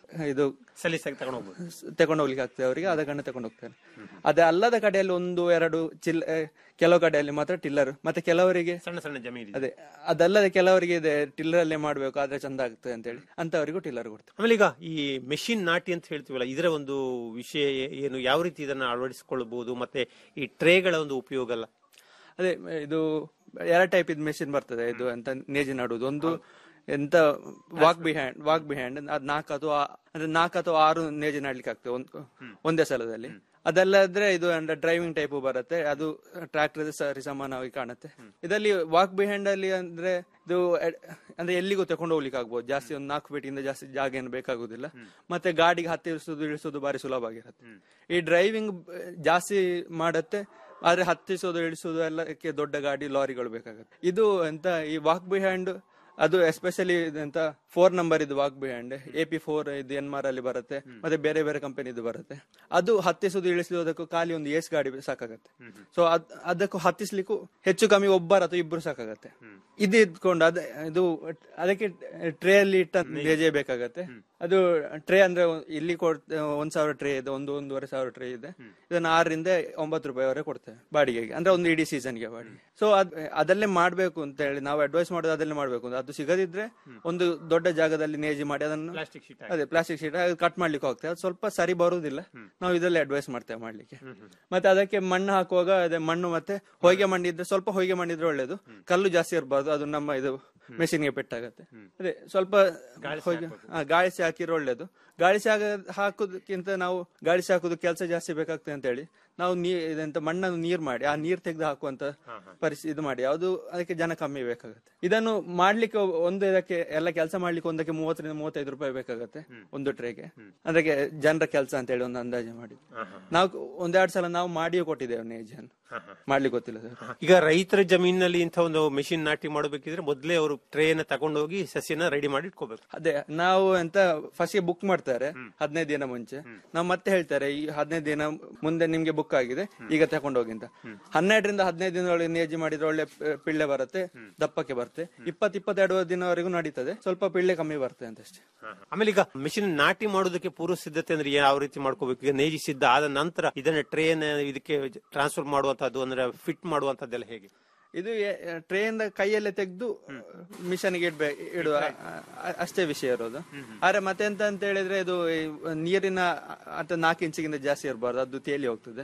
ಇದು ಸಲೀಸಾಗಿ ತಗೊಂಡು ಹೋಗ್ಬೋದು ತಗೊಂಡು ಹೋಗ್ಲಿಕ್ಕೆ ಆಗ್ತದೆ ಅವರಿಗೆ ಆದ ಕಾರಣ ತಗೊಂಡು ಹೋಗ್ತಾರೆ ಅದೇ ಅಲ್ಲದ ಕಡೆಯಲ್ಲಿ ಒಂದು ಎರಡು ಚಿಲ್ ಆ, ಕೆಲವು ಕಡೆಯಲ್ಲಿ ಮಾತ್ರ ಟಿಲ್ಲರ್ ಮತ್ತೆ ಕೆಲವರಿಗೆ ಸಣ್ಣ ಸಣ್ಣ ಜಮೀನು ಅದೇ ಅದಲ್ಲದೆ ಕೆಲವರಿಗೆ ಇದೆ ಟಿಲ್ಲರ್ ಅಲ್ಲೇ ಮಾಡ್ಬೇಕು ಆದ್ರೆ ಚಂದ ಆಗ್ತದೆ ಅಂತ ಹೇಳಿ ಅಂತವರಿಗೂ ಟಿಲ್ಲರ್ ಕೊಡ್ತಾರೆ ಆಮೇಲೆ ಈಗ ಈ ಮೆಷಿನ್ ನಾಟಿ ಅಂತ ಹೇಳ್ತೀವಲ್ಲ ಇದರ ಒಂದು ವಿಷಯ ಏನು ಯಾವ ರೀತಿ ಇದನ್ನ ಅಳವಡಿಸಿಕೊಳ್ಳಬಹುದು ಮತ್ತೆ ಈ ಟ್ರೇಗಳ ಒಂದು ಉಪಯೋಗ ಅಲ್ಲ ಅದೇ ಇದು ಎರಡು ಟೈಪ್ ಇದು ಮೆಷಿನ್ ಬರ್ತದೆ ಇದು ಅಂತ ನೇಜಿ ನಡುವುದು ಒಂದು ಎಂತ ವಾಕ್ ಬಿಹ್ಯಾಂಡ್ ವಾಕ್ ಬಿಹ್ಯಾಂಡ್ ಅದ್ ನಾಲ್ಕು ಅಥವಾ ಅಂದ್ರೆ ನಾಲ್ಕು ಅಥವಾ ಆರು ನೇಜಿ ನಡ್ಲಿಕ್ಕೆ ಆಗ್ತದೆ ಒಂದು ಒಂದೇ ಸಲದಲ್ಲಿ ಅದಲ್ಲದ್ರೆ ಇದು ಅಂದ್ರೆ ಡ್ರೈವಿಂಗ್ ಟೈಪ್ ಬರುತ್ತೆ ಅದು ಟ್ರಾಕ್ಟರ್ ಸರಿ ಸಮಾನವಾಗಿ ಕಾಣುತ್ತೆ ಇದರಲ್ಲಿ ವಾಕ್ ಬಿಹ್ಯಾಂಡ್ ಅಲ್ಲಿ ಅಂದ್ರೆ ಇದು ಎ- ಅಂದ್ರೆ ಎಲ್ಲಿಗೂ ತಕೊಂಡು ಹೋಗ್ಲಿಕ್ಕೆ ಆಗ್ಬೋದು ಜಾಸ್ತಿ ಒಂದು ನಾಲ್ಕು ಫೀಟಿಂದ ಜಾಸ್ತಿ ಜಾಗ ಏನು ಬೇಕಾಗುದಿಲ್ಲ ಮತ್ತೆ ಗಾಡಿಗೆ ಹತ್ತಿರಿಸುದು ಇಳಿಸುದು ಬಾರಿ ಸುಲಭ ಆಗಿರುತ್ತೆ ಈ ಡ್ರೈವಿಂಗ್ ಜಾಸ್ತಿ ಮಾಡತ್ತೆ ಆದ್ರೆ ಹತ್ತಿಸೋದು ಇಳಿಸೋದು ಎಲ್ಲಕ್ಕೆ ದೊಡ್ಡ ಗಾಡಿ ಲಾರಿಗಳು ಬೇಕಾಗುತ್ತೆ ಇದು ಎಂತ ಈ ವಾಕ್ ಬಿಹ್ಯಾಂಡ್ ಅದು ಎಸ್ಪೆಷಲಿ ಎಂತ ಫೋರ್ ನಂಬರ್ ಇದು walk behind A P four ಇದು ಎನ್ ಆರ್ ಅಲ್ಲಿ ಬರುತ್ತೆ ಮತ್ತೆ ಬೇರೆ ಬೇರೆ ಕಂಪನಿದು ಬರುತ್ತೆ ಅದು ಹತ್ತಿಸೋದು ಇಳಿಸೋದಕ್ಕೂ ಖಾಲಿ ಒಂದು ಏಸ್ ಗಾಡಿ ಸಾಕಾಗತ್ತೆ ಸೊ ಅದ್ ಅದಕ್ಕೂ ಹತ್ತಿಸ್ಲಿಕ್ಕೂ ಹೆಚ್ಚು ಕಮ್ಮಿ ಒಬ್ಬರು ಅಥವಾ ಇಬ್ರು ಸಾಕಾಗತ್ತೆ ಇದು ಇದ್ಕೊಂಡು ಅದ ಇದು ಅದಕ್ಕೆ ಟ್ರೇ ಅಲ್ಲಿ ಇಟ್ಟ ಬೇಜೆ ಬೇಕಾಗತ್ತೆ ಅದು ಟ್ರೇ ಅಂದ್ರೆ ಇಲ್ಲಿ ಕೊಡ್ ಒಂದ್ ಸಾವಿರ ಟ್ರೇ ಇದೆ ಒಂದು ಒಂದೂವರೆ ಸಾವಿರ ಟ್ರೇ ಇದೆ ಇದನ್ನ ಆರರಿಂದ ಒಂಬತ್ತು ರೂಪಾಯಿವರೆಗೆ ಕೊಡ್ತೇವೆ ಬಾಡಿಗೆಗೆ ಅಂದ್ರೆ ಒಂದು ಇಡೀ ಸೀಸನ್ಗೆ ಬಾಡಿಗೆ ಸೊ ಅದ್ ಅದಲ್ಲೇ ಮಾಡ್ಬೇಕು ಅಂತ ಹೇಳಿ ನಾವು ಅಡ್ವೈಸ್ ಮಾಡೋದು ಅದಲ್ಲೇ ಮಾಡ್ಬೇಕು ಅಂತ ಅದು ಸಿಗದಿದ್ರೆ ಒಂದು ದೊಡ್ಡ ಜಾಗದಲ್ಲಿ ನೇಜಿ ಮಾಡಿ ಅದನ್ನು ಪ್ಲಾಸ್ಟಿಕ್ ಶೀಟ್ ಅದೇ ಪ್ಲಾಸ್ಟಿಕ್ ಶೀಟ್ ಕಟ್ ಮಾಡ್ಲಿಕ್ಕೆ ಹೋಗ್ತೇವೆ ಅದು ಸ್ವಲ್ಪ ಸರಿ ಬರುವುದಿಲ್ಲ ನಾವು ಇದರಲ್ಲಿ ಅಡ್ವೈಸ್ ಮಾಡ್ತೇವೆ ಮಾಡ್ಲಿಕ್ಕೆ ಮತ್ತೆ ಅದಕ್ಕೆ ಮಣ್ಣು ಹಾಕುವಾಗ ಅದೇ ಮಣ್ಣು ಮತ್ತೆ ಹೊಯ್ಗೆ ಮಣ್ಣು ಇದ್ರೆ ಸ್ವಲ್ಪ ಹೊಯ್ಗೆ ಮಣ್ಣು ಇದ್ರೆ ಒಳ್ಳೇದು ಕಲ್ಲು ಜಾಸ್ತಿ ಇರಬಾರ್ದು ಅದು ನಮ್ಮ ಇದು ಮೆಷಿನ್ಗೆ ಪೆಟ್ಟಾಗತ್ತೆ ಅದೇ ಸ್ವಲ್ಪ ಹೊಯ್ಗೆ ಹಾ, ಗಾಳಿಸಿ ಹಾಕಿದ್ರೆ ಒಳ್ಳೇದು ಗಾಳಿಸಿ ಹಾಕ ಹಾಕೋದಕ್ಕಿಂತ ನಾವು ಗಾಳಿಸಿ ಹಾಕೋದು ಕೆಲಸ ಜಾಸ್ತಿ ಬೇಕಾಗ್ತದೆ ಅಂತ ಹೇಳಿ ನಾವು ನೀ ಇದೆಂತ ಮಣ್ಣನ್ನು ನೀರ್ ಮಾಡಿ ಆ ನೀರ್ ತೆಗೆದು ಹಾಕುವಂತ ಪರಿಸ್ಥಿತಿ ಇದು ಮಾಡಿ ಯಾವುದು ಅದಕ್ಕೆ ಜನ ಕಮ್ಮಿ ಬೇಕಾಗುತ್ತೆ ಇದನ್ನು ಮಾಡ್ಲಿಕ್ಕೆ ಒಂದು ಇದಕ್ಕೆ ಎಲ್ಲ ಕೆಲಸ ಮಾಡ್ಲಿಕ್ಕೆ ಒಂದಕ್ಕೆ ಮೂವತ್ತರಿಂದ ಮೂವತ್ತೈದು ರೂಪಾಯಿ ಬೇಕಾಗತ್ತೆ ಒಂದು ಟ್ರೇಗೆ ಅದಕ್ಕೆ ಜನರ ಕೆಲಸ ಅಂತ ಹೇಳಿ ಒಂದು ಅಂದಾಜು ಮಾಡಿ ನಾವು ಒಂದೆರಡು ಸಲ ನಾವು ಮಾಡಿಯೂ ಕೊಟ್ಟಿದ್ದೇವೆ ನೇಜನ್ನು ಮಾಡ್ಲಿಕ್ಕೆ ಗೊತ್ತಿಲ್ಲ ಸರ್ ಈಗ ರೈತರ ಜಮೀನಿನಲ್ಲಿ ಇಂಥ ಒಂದು ಮೆಷಿನ್ ನಾಟಿ ಮಾಡಬೇಕಿದ್ರೆ ಮೊದಲೇ ಅವರು ಟ್ರೇನ ತಗೊಂಡೋಗಿ ಸಸ್ಯನ ರೆಡಿ ಮಾಡಿ ಇಟ್ಕೋಬೇಕು ಅದೇ ನಾವು ಎಂತ ಫಸ್ಟ್ ಬುಕ್ ಮಾಡ್ತಾರೆ ಹದಿನೈದು ದಿನ ಮುಂಚೆ ನಾವು ಮತ್ತೆ ಹೇಳ್ತಾರೆ ಈ ಹದಿನೈದು ದಿನ ಮುಂದೆ ನಿಮ್ಗೆ ಬುಕ್ ಆಗಿದೆ ಈಗ ತಗೊಂಡೋಗಿ ಅಂತ ಹನ್ನೆರಡರಿಂದ ಹದಿನೈದು ದಿನದೊಳಗೆ ನೇಜಿ ಮಾಡಿದ್ರೆ ಒಳ್ಳೆ ಪಿ- ಪಿಳ್ಳೆ ಬರುತ್ತೆ ದಪ್ಪಕ್ಕೆ ಬರುತ್ತೆ ಇಪ್ಪತ್ ಇಪ್ಪತ್ತೆರಡು ದಿನವರೆಗೂ ನಡೀತದೆ ಸ್ವಲ್ಪ ಪಿಳ್ಳೆ ಕಮ್ಮಿ ಬರುತ್ತೆ ಅಂತ ಅಷ್ಟೇ ಆಮೇಲೆ ಈಗ ಮಿಷಿನ್ ನಾಟಿ ಮಾಡೋದಕ್ಕೆ ಪೂರ್ವ ಸಿದ್ಧತೆ ಅಂದ್ರೆ ಯಾವ ರೀತಿ ಮಾಡ್ಕೋಬೇಕು ಈಗ ನೇಜಿ ಸಿದ್ಧ ಆದ ನಂತರ ಇದನ್ನ ಟ್ರೇನ್ ಇದಕ್ಕೆ ಟ್ರಾನ್ಸ್ಫರ್ ಮಾಡುವಂತದ್ದು ಅಂದ್ರೆ ಫಿಟ್ ಮಾಡುವಂತದ್ದೆಲ್ಲ ಹೇಗೆ ಇದು ಟ್ರೈನ್ ಕೈಯಲ್ಲೇ ತೆಗೆದು ಮಿಷನ್ಗೆ ಇಡ್ಬೇ ಇಡುವ ಅ- ಅಷ್ಟೇ ವಿಷಯ ಇರೋದು ಆದ್ರೆ ಮತ್ತೆ ಎಂತ ಅಂತ ಹೇಳಿದ್ರೆ ಇದು ಈ ನೀರಿನ ಅಥವಾ ನಾಲ್ಕು ಇಂಚಿಗಿಂತ ಜಾಸ್ತಿ ಇರಬಾರ್ದು ಅದು ತೇಲಿ ಹೋಗ್ತದೆ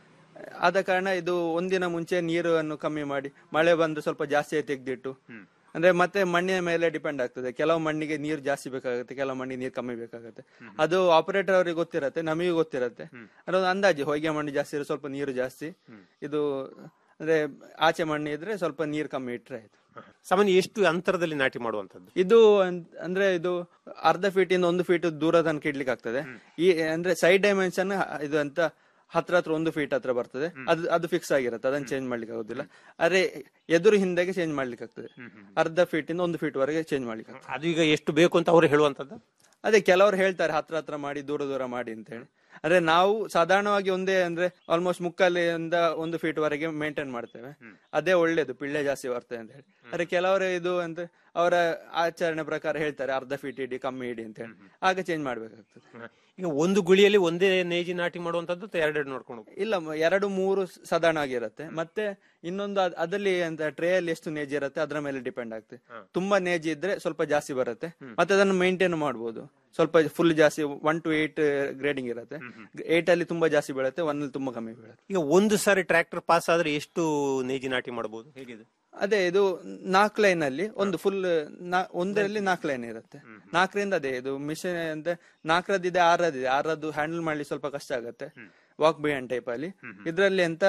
ಆದ ಕಾರಣ ಇದು ಒಂದಿನ ಮುಂಚೆ ನೀರನ್ನು ಕಮ್ಮಿ ಮಾಡಿ ಮಳೆ ಬಂದು ಸ್ವಲ್ಪ ಜಾಸ್ತಿ ತೆಗೆದಿಟ್ಟು ಅಂದ್ರೆ ಮತ್ತೆ ಮಣ್ಣಿನ ಮೇಲೆ ಡಿಪೆಂಡ್ ಆಗ್ತದೆ ಕೆಲವು ಮಣ್ಣಿಗೆ ನೀರು ಜಾಸ್ತಿ ಬೇಕಾಗುತ್ತೆ ಕೆಲವು ಮಣ್ಣಿಗೆ ನೀರು ಕಮ್ಮಿ ಬೇಕಾಗುತ್ತೆ ಅದು ಆಪರೇಟರ್ ಅವರಿಗೆ ಗೊತ್ತಿರತ್ತೆ ನಮಗೆ ಗೊತ್ತಿರತ್ತೆ ಅದೊಂದು ಅಂದಾಜು ಹೊಯ್ಗೆ ಮಣ್ಣು ಜಾಸ್ತಿ ಇರೋ ಸ್ವಲ್ಪ ನೀರು ಜಾಸ್ತಿ ಇದು ಅಂದ್ರೆ ಆಚೆ ಮಣ್ಣು ಇದ್ರೆ ಸ್ವಲ್ಪ ನೀರು ಕಮ್ಮಿ ಇಟ್ರೆ ಆಯ್ತು ಸಾಮಾನ್ಯ ಎಷ್ಟು ಅಂತರದಲ್ಲಿ ನಾಟಿ ಮಾಡುವಂತದ್ದು ಇದು ಅನ್- ಅಂದ್ರೆ ಇದು ಅರ್ಧ ಫೀಟ್ ಇಂದ ಒಂದು ಫೀಟ್ ದೂರ ತನಕ ಇಡ್ಲಿಕ್ಕೆ ಆಗ್ತದೆ ಈ ಅಂದ್ರೆ ಸೈಡ್ ಡೈಮೆನ್ಷನ್ ಇದು ಅಂತ ಹತ್ರ ಹತ್ರ ಒಂದು ಫೀಟ್ ಹತ್ರ ಬರ್ತದೆ ಅದು ಅದು ಫಿಕ್ಸ್ ಆಗಿರುತ್ತೆ ಅದನ್ನ ಚೇಂಜ್ ಮಾಡ್ಲಿಕ್ಕೆ ಆಗುದಿಲ್ಲ ಆದ್ರೆ ಎದುರು ಹಿಂದೆಗೆ ಚೇಂಜ್ ಮಾಡ್ಲಿಕ್ಕೆ ಆಗ್ತದೆ ಅರ್ಧ ಫೀಟ್ ಇಂದ ಒಂದು ಫೀಟ್ ವರೆಗೆ ಚೇಂಜ್ ಮಾಡ್ಲಿಕ್ಕೆ ಆಗ್ತದೆ ಅದು ಈಗ ಎಷ್ಟು ಬೇಕು ಅಂತ ಅವರು ಹೇಳುವಂತದ್ದು ಅದೇ ಕೆಲವರು ಹೇಳ್ತಾರೆ ಹತ್ರ ಹತ್ರ ಮಾಡಿ ದೂರ ದೂರ ಮಾಡಿ ಅಂತ ಹೇಳಿ ಅಂದ್ರೆ ನಾವು ಸಾಧಾರಣವಾಗಿ ಒಂದೇ ಅಂದ್ರೆ ಆಲ್ಮೋಸ್ಟ್ ಮುಕ್ಕಾಲಿಂದ ಒಂದು ಫೀಟ್ ವರೆಗೆ ಮೇಂಟೈನ್ ಮಾಡ್ತೇವೆ ಅದೇ ಒಳ್ಳೇದು ಪಿಳ್ಳೆ ಜಾಸ್ತಿ ಬರ್ತದೆ ಅಂತ ಹೇಳಿ ಆದ್ರೆ ಕೆಲವರು ಇದು ಅಂದ್ರೆ ಅವರ ಆಚರಣೆ ಪ್ರಕಾರ ಹೇಳ್ತಾರೆ ಅರ್ಧ ಫೀಟ್ ಇಡಿ ಕಮ್ಮಿ ಇಡಿ ಅಂತ ಹೇಳಿ ಆಗ ಚೇಂಜ್ ಮಾಡ್ಬೇಕಾಗ್ತದೆ ಈಗ ಒಂದು ಗುಳಿಯಲ್ಲಿ ಒಂದೇ ನೇಜಿ ನಾಟಿ ಮಾಡುವಂತದ್ದು ಅಥವಾ ಎರಡೆರಡು ನೋಡ್ಕೊಂಡು ಹೋಗ್ಬೇಕು? ಇಲ್ಲ ಮ- ಎರಡು ಮೂರು ಸಾಧಾರಣ ಆಗಿರುತ್ತೆ ಮತ್ತೆ ಇನ್ನೊಂದು ಅದ್- ಅದಲ್ಲಿ ಅಂತ ಟ್ರೇ ಅಲ್ಲಿ ಎಷ್ಟು ನೇಜಿ ಇರುತ್ತೆ ಅದರ ಮೇಲೆ ಡಿಪೆಂಡ್ ಆಗ್ತದೆ ತುಂಬಾ ನೇಜಿ ಇದ್ರೆ ಸ್ವಲ್ಪ ಜಾಸ್ತಿ ಬರುತ್ತೆ ಮತ್ತೆ ಅದನ್ನು ಮೇಂಟೈನ್ ಮಾಡಬಹುದು ಸ್ವಲ್ಪ ಫುಲ್ ಜಾಸ್ತಿ ಒನ್ ಟು ಏಟ್ ಗ್ರೇಡಿಂಗ್ ಇರುತ್ತೆ ಏಟ್ ಅಲ್ಲಿ ತುಂಬಾ ಜಾಸ್ತಿ ಬೀಳುತ್ತೆ ಒನ್ ಅಲ್ಲಿ ತುಂಬಾ ಕಮ್ಮಿ ಬೀಳುತ್ತೆ ಈಗ ಒಂದು ಸಾರಿ ಟ್ರ್ಯಾಕ್ಟರ್ ಪಾಸ್ ಆದ್ರೆ ಎಷ್ಟು ನೇಜಿ ನಾಟಿ ಮಾಡಬಹುದು ಹೇಗಿದೆ ಅದೇ ಇದು ನಾಲ್ಕು ಲೈನ್ ಅಲ್ಲಿ ಒಂದು ಫುಲ್ ಒಂದರಲ್ಲಿ ನಾಲ್ಕು ಲೈನ್ ಇರುತ್ತೆ ನಾಲ್ಕರಿಂದ ಅದೇ ಇದು ಮಿಷನ್ ಅಂದ್ರೆ ನಾಲ್ಕರದ್ದಿದೆ ಆರದಿದೆ ಆರದ್ದು ಹ್ಯಾಂಡಲ್ ಮಾಡ್ಲಿ ಸ್ವಲ್ಪ ಕಷ್ಟ ಆಗುತ್ತೆ ವಾಕ್ ಬಿಹ್ಯಾಂಡ್ ಟೈಪ್ ಅಲ್ಲಿ ಇದ್ರಲ್ಲಿ ಎಂತ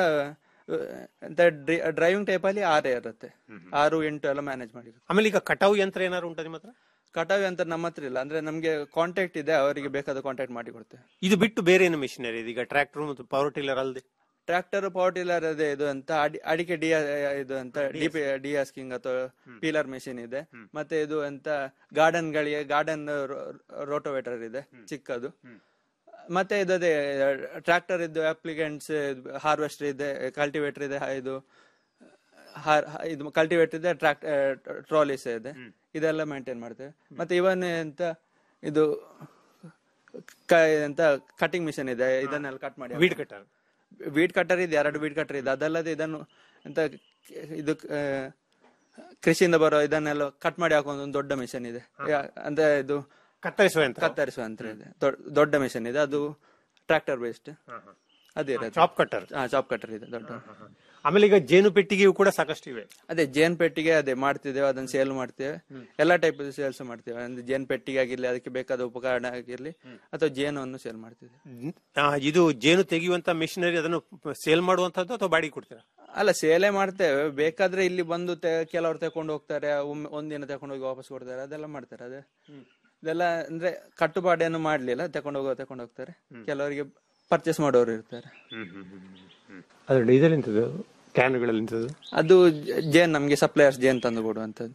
ಎಂತ ಡ್ರೈವಿಂಗ್ ಟೈಪ್ ಅಲ್ಲಿ ಆರೇ ಇರುತ್ತೆ ಆರು ಎಂಟು ಎಲ್ಲ ಮ್ಯಾನೇಜ್ ಮಾಡಿ ಆಮೇಲೆ ಈಗ ಕಟಾವು ಯಂತ್ರ ಏನಾದ್ರು ಉಂಟಾ ನಿಮ್ಮ ಹತ್ರ ಕಟಾವಿ ಅಂತ ನಮ್ಮ ಹತ್ರ ಇಲ್ಲ ಅಂದ್ರೆ ನಮ್ಗೆ ಕಾಂಟ್ಯಾಕ್ಟ್ ಇದೆ ಅವರಿಗೆ ಬೇಕಾದ ಕಾಂಟ್ಯಾಕ್ಟ್ ಮಾಡಿ ಕೊಡ್ತೇವೆ ಇದು ಬಿಟ್ಟು ಬೇರೆ ಏನು ಮಿಷಿನರಿ ಇದೆ ಈಗ ಟ್ರ್ಯಾಕ್ಟರ್ ಮತ್ತು ಪವರ್ ಟಿಲ್ಲರ್ ಅಲ್ಲದೆ ಟ್ರಾಕ್ಟರ್ ಪವರ್ ಟಿಲ್ಲರ್ ಅದೇ ಇದು ಅಂತ ಅಡಿ- ಅಡಿಕೆ ಡಿ ಇದು ಅಂತ ಡಿ ಡಿಯಾಸ್ಕಿಂಗ್ ಅಥವಾ ಪೀಲರ್ ಮೆಷಿನ್ ಇದೆ ಮತ್ತೆ ಇದು ಅಂತ ಗಾರ್ಡನ್ ಗಳಿಗೆ ಗಾರ್ಡನ್ ರೋಟೋವೇಟರ್ ಇದೆ ಚಿಕ್ಕದು ಮತ್ತೆ ಇದು ಅದೇ ಟ್ರಾಕ್ಟರ್ ಇದ್ದು ಅಪ್ಲಿಕೆಂಟ್ಸ್ ಹಾರ್ವೆಸ್ಟರ್ ಇದೆ ಕಲ್ಟಿವೇಟರ್ ಇದೆ ಹ- ಇದು ಹಾರ್- ಹ- ಇದು ಕಲ್ಟಿವೇಟರ್ ಇದೆ ಟ್ರಾಕ್ ಟ್ರಾಲಿಸ್ ಇದೆ ಇದೆಲ್ಲ ಮೇಂಟೈನ್ ಮಾಡ್ತೇವೆ ಮತ್ತೆ ಇವನ್ ಅಂತ ಇದು ಕ- ಅಂತ ಕಟಿಂಗ್ ಮಿಷನ್ ಇದೆ ಇದನ್ನೆಲ್ಲ ಕಟ್ ಮಾಡಿ ವೀಡ್ ಕಟ್ಟರ್ ವೀಡ್ ಕಟ್ಟರ್ ಇದೆ ಎರಡು ವೀಡ್ ಕಟ್ಟರ್ ಇದೆ ಅದಲ್ಲದೆ ಇದನ್ನು ಎಂತ ಇದು ಆ, ಕೃಷಿಯಿಂದ ಬರೋ ಇದನ್ನೆಲ್ಲ ಕಟ್ ಮಾಡಿ ಹಾಕುವ ಒಂದು ದೊಡ್ಡ ಮಿಷನ್ ಇದೆ ಯಾ- ಅಂದ್ರೆ ಇದು ಕತ್ತರಿಸುವ ಯಂತ್ರ ಕತ್ತರಿಸುವ ಯಂತ್ರ ಇದೆ ದೊಡ್ಡ- ದೊಡ್ಡ ಮಿಷನ್ ಇದೆ ಅದು ಟ್ರಾಕ್ಟರ್ ಬೇಸ್ಡ್ ಅದೇ ಚಾಪ್ ಕಟ್ಟರ್ ಚಾಪ್ ಕಟ್ಟರ್ ಇದೆ ದೊಡ್ಡ ಆಮೇಲೆ ಈಗ ಜೇನು ಪೆಟ್ಟಿಗೆಯು ಕೂಡ ಸಾಕಷ್ಟು ಇವೆ ಅದೇ ಜೇನ್ ಪೆಟ್ಟಿಗೆ ಅದೇ ಮಾಡ್ತಿದ್ದೇವೆ ಅದನ್ನ ಸೇಲ್ ಮಾಡ್ತೇವೆ ಎಲ್ಲಾ ಟೈಪ್ ಸೇಲ್ಸ್ ಮಾಡ್ತೇವೆ ಅಂದ್ರೆ ಜೇನ್ ಪೆಟ್ಟಿಗೆ ಆಗಿರ್ಲಿ ಅದಕ್ಕೆ ಬೇಕಾದ ಉಪಕರಣ ಆಗಿರ್ಲಿ ಅಥವಾ ಜೇನನ್ನು ಸೇಲ್ ಮಾಡ್ತಿದ್ದೇವೆ ಆ, ಇದು ಜೇನು ತೆಗೆಯುವಂತ ಮಿಷನರಿ ಅದನ್ನು ಸೇಲ್ ಮಾಡುವಂತದ್ದು ಅಥವಾ ಬಾಡಿಗೆ ಕೊಡ್ತೀರಾ ಅಲ್ಲ ಸೇಲೆ ಮಾಡ್ತೇವೆ ಬೇಕಾದ್ರೆ ಇಲ್ಲಿ ಬಂದು ತೆ- ಕೆಲವ್ರು ತಕೊಂಡು ಹೋಗ್ತಾರೆ ಒಮ್ಮೆ ಒಂದಿನ ತಕೊಂಡು ಹೋಗಿ ವಾಪಸ್ ಕೊಡ್ತಾರೆ ಅದೆಲ್ಲ ಮಾಡ್ತಾರೆ ಅದೇ ಇದೆಲ್ಲ ಅಂದ್ರೆ ಕಟ್ಟುಪಾಡೇನು ಮಾಡ್ಲಿಲ್ಲ ತಕೊಂಡು ಹೋಗೋ ತಕೊಂಡು ಹೋಗ್ತಾರೆ ಕೆಲವರಿಗೆ ಪರ್ಚೇಸ್ ಮಾಡೋರು ಇರ್ತಾರೆ ಅದ್ರಲ್ಲಿ ಇದೆಲ್ಲಿಂತದ್ದು ಕ್ಯಾನ್ಗಳಲ್ಲಿ ಇಂಥದ್ದು ಅದು ಜ- ಜೇನ್ ನಮ್ಗೆ ಸಪ್ಲೈಯರ್ಸ್ ಜೇನ್ ತಂದು ಕೊಡುವಂತದ್ದು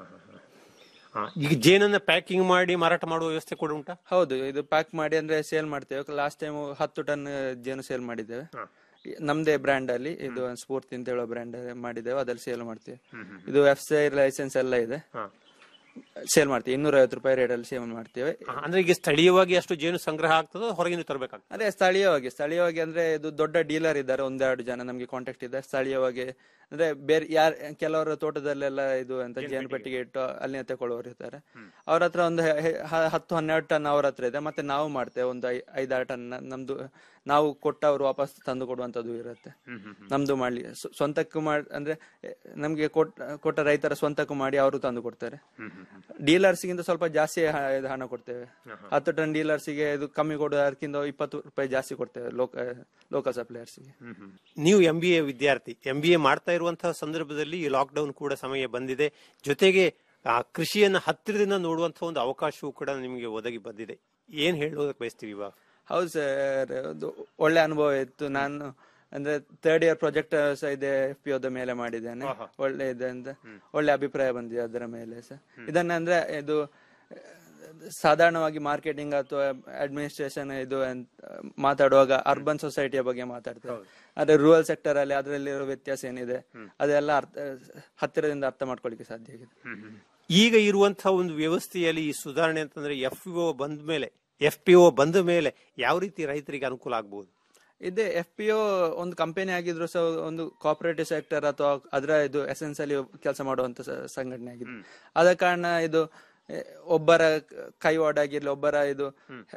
ಆ, ಈಗ ಜೇನನ್ನ ಪ್ಯಾಕಿಂಗ್ ಮಾಡಿ ಮಾರಾಟ ಮಾಡುವ ವ್ಯವಸ್ಥೆ ಕೂಡ ಉಂಟಾ ಹೌದು ಇದು ಪ್ಯಾಕ್ ಮಾಡಿ ಅಂದ್ರೆ ಸೇಲ್ ಮಾಡ್ತೇವೆ ಲಾಸ್ಟ್ ಟೈಮ್ ಹತ್ತು ಟನ್ ಜೇನು ಸೇಲ್ ಮಾಡಿದ್ದೇವೆ ನಮ್ದೇ ಬ್ರ್ಯಾಂಡ್ ಅಲ್ಲಿ ಇದು ಸ್ಫೂರ್ತಿ ಅಂತ ಹೇಳೋ ಬ್ರ್ಯಾಂಡ್ ಮಾಡಿದ್ದೇವೆ ಅದ್ರಲ್ಲಿ ಸೇಲ್ ಮಾಡ್ತೀವಿ ಇದು ಎಫ್ ಸಿ ಐ ಲೈಸೆನ್ಸ್ ಎಲ್ಲ ಇದೆ ಸೇಲ್ ಮಾಡ್ತೀವಿ ಇನ್ನೂರ ಐವತ್ತು ರೂಪಾಯಿ ರೇಟ್ ಅಲ್ಲಿ ಸೇಲ್ ಮಾಡ್ತೇವೆ ಆ, ಅಂದ್ರೆ ಈಗ ಸ್ಥಳೀಯವಾಗಿ ಅಷ್ಟು ಜೇನು ಸಂಗ್ರಹ ಆಗ್ತದೋ ಹೊರಗಿಂದ ತರಬೇಕಾಗ್ತದೆ ಅದೇ ಸ್ಥಳೀಯವಾಗಿ ಸ್ಥಳೀಯವಾಗಿ ಅಂದ್ರೆ ಇದು ದೊಡ್ಡ ಡೀಲರ್ ಇದ್ದಾರೆ ಒಂದೆರಡು ಜನ ನಮ್ಗೆ ಕಾಂಟ್ಯಾಕ್ಟ್ ಇದೆ ಸ್ಥಳೀಯವಾಗಿ ಅಂದ್ರೆ ಬೇರೆ ಯಾರ ಕೆಲವರ ತೋಟದಲ್ಲೆಲ್ಲ ಇದು ಅಂತ ಜೇನು ಪೆಟ್ಟಿಗೆ ಇಟ್ಟು ಅಲ್ಲಿಂದ ತಗೊಳ್ಳೋರು ಇರ್ತಾರೆ ಅವ್ರ ಹತ್ರ ಒಂದು ಹೆ- ಹೆ- ಹ- ಹತ್ತು ಹನ್ನೆರಡು ಟನ್ ಅವ್ರ ಹತ್ರ ಇದೆ ಮತ್ತೆ ನಾವು ಮಾಡ್ತೇವೆ ಒಂದು ಐ- ಐದಾರು ಟನ್ ನಮ್ದು ನಾವು ಕೊಟ್ಟ ಅವರು ವಾಪಸ್ ತಂದು ಕೊಡುವಂತದ್ದು ಇರುತ್ತೆ ನಮ್ದು ಮಾಡ್ಲಿ ಸ್ವ- ಸ್ವಂತಕ್ಕೂ ಮಾಡ್ ಅಂದ್ರೆ ಎ, ನಮ್ಗೆ ಕೊಟ್ಟ ಕೊಟ್ಟ ರೈತರ ಸ್ವಂತಕ್ಕೂ ಮಾಡಿ ಅವರು ತಂದು ಕೊಡ್ತಾರೆ ಡೀಲರ್ಸ್ಗಿಂತ ಸ್ವಲ್ಪ ಜಾಸ್ತಿ ಹ- ಇದು ಹಣ ಕೊಡ್ತೇವೆ ಹತ್ತು ಟನ್ ಡೀಲರ್ಸಿಗೆ ಇದು ಕಮ್ಮಿ ಕೊಡೋದಕ್ಕಿಂತ ಇಪ್ಪತ್ತು ರೂಪಾಯಿ ಜಾಸ್ತಿ ಕೊಡ್ತೇವೆ ಲೋಕ ಲೋಕಲ್ ಸಪ್ಲೈಯರ್ಸ್ಗೆ ನೀವು ಎಂ ಬಿ ಎ ವಿದ್ಯಾರ್ಥಿ ಎಂ ಬಿ ಎ ಮಾಡ್ತಾ ಇರುವಂತಹ ಸಂದರ್ಭದಲ್ಲಿ ಈ ಲಾಕ್ಡೌನ್ ಕೂಡ ಸಮಯ ಬಂದಿದೆ ಜೊತೆಗೆ ಆ ಕೃಷಿಯನ್ನ ಹತ್ತಿರದಿಂದ ನೋಡುವಂತಹ ಒಂದು ಅವಕಾಶವೂ ಕೂಡ ನಿಮಗೆ ಒದಗಿ ಬಂದಿದೆ ಏನ್ ಹೇಳೋದಕ್ಕೆ ಬಯಸ್ತೀವಿ ಇವಾಗ ಹೌದು ಸರ್ ಅದು ಒಳ್ಳೆ ಅನುಭವ ಇತ್ತು ನಾನು ಅಂದ್ರೆ ಥರ್ಡ್ ಇಯರ್ ಪ್ರಾಜೆಕ್ಟ್ ಸಹ ಇದೆ ಎಫ್ ಪಿ ಓದ ಮೇಲೆ ಮಾಡಿದ್ದೇನೆ ಒಳ್ಳೆ ಇದೆ ಅಂತ ಒಳ್ಳೆ ಅಭಿಪ್ರಾಯ ಬಂದಿದೆ ಅದರ ಮೇಲೆ ಸಹ ಇದನ್ನ ಅಂದ್ರೆ ಇದು ಸಾಧಾರಣವಾಗಿ ಮಾರ್ಕೆಟಿಂಗ್ ಅಥವಾ ಅಡ್ಮಿನಿಸ್ಟ್ರೇಷನ್ ಇದು ಅಂತ ಮಾತಾಡುವಾಗ ಅರ್ಬನ್ ಸೊಸೈಟಿಯ ಬಗ್ಗೆ ಮಾತಾಡ್ತೇವೆ ಆದ್ರೆ ರೂರಲ್ ಸೆಕ್ಟರ್ ಅಲ್ಲಿ ಅದರಲ್ಲಿರೋ ವ್ಯತ್ಯಾಸ ಏನಿದೆ ಅದೆಲ್ಲ ಅರ್ಥ ಹತ್ತಿರದಿಂದ ಅರ್ಥ ಮಾಡ್ಕೊಳ್ಳಿಕ್ಕೆ ಸಾಧ್ಯ ಆಗಿದೆ ಈಗ ಇರುವಂತಹ ಒಂದು ವ್ಯವಸ್ಥೆಯಲ್ಲಿ ಈ ಸುಧಾರಣೆ ಅಂತಂದ್ರೆ ಎಫ್ ಪಿ ಒ ಬಂದ ಮೇಲೆ ಎಫ್ ಪಿ ಒ ಬಂದ ಮೇಲೆ ಯಾವ ರೀತಿ ರೈತರಿಗೆ ಅನುಕೂಲ ಆಗ್ಬಹುದು ಇದೆ ಎಫ್ ಪಿ ಒ ಒಂದು ಕಂಪನಿ ಆಗಿದ್ರು ಸಹ ಒಂದು ಕಾಪರೇಟಿವ್ ಸೆಕ್ಟರ್ ಅಥವಾ ಅದರ ಇದು ಎಸೆನ್ಸ್ ಅಲ್ಲಿ ಕೆಲಸ ಮಾಡುವಂತ ಸ- ಸಂಘಟನೆ ಆಗಿದೆ ಆದ ಕಾರಣ ಇದು ಎ, ಒಬ್ಬರ ಕೈವಾಡ ಆಗಿರ್ಲಿ ಒಬ್ಬರ ಇದು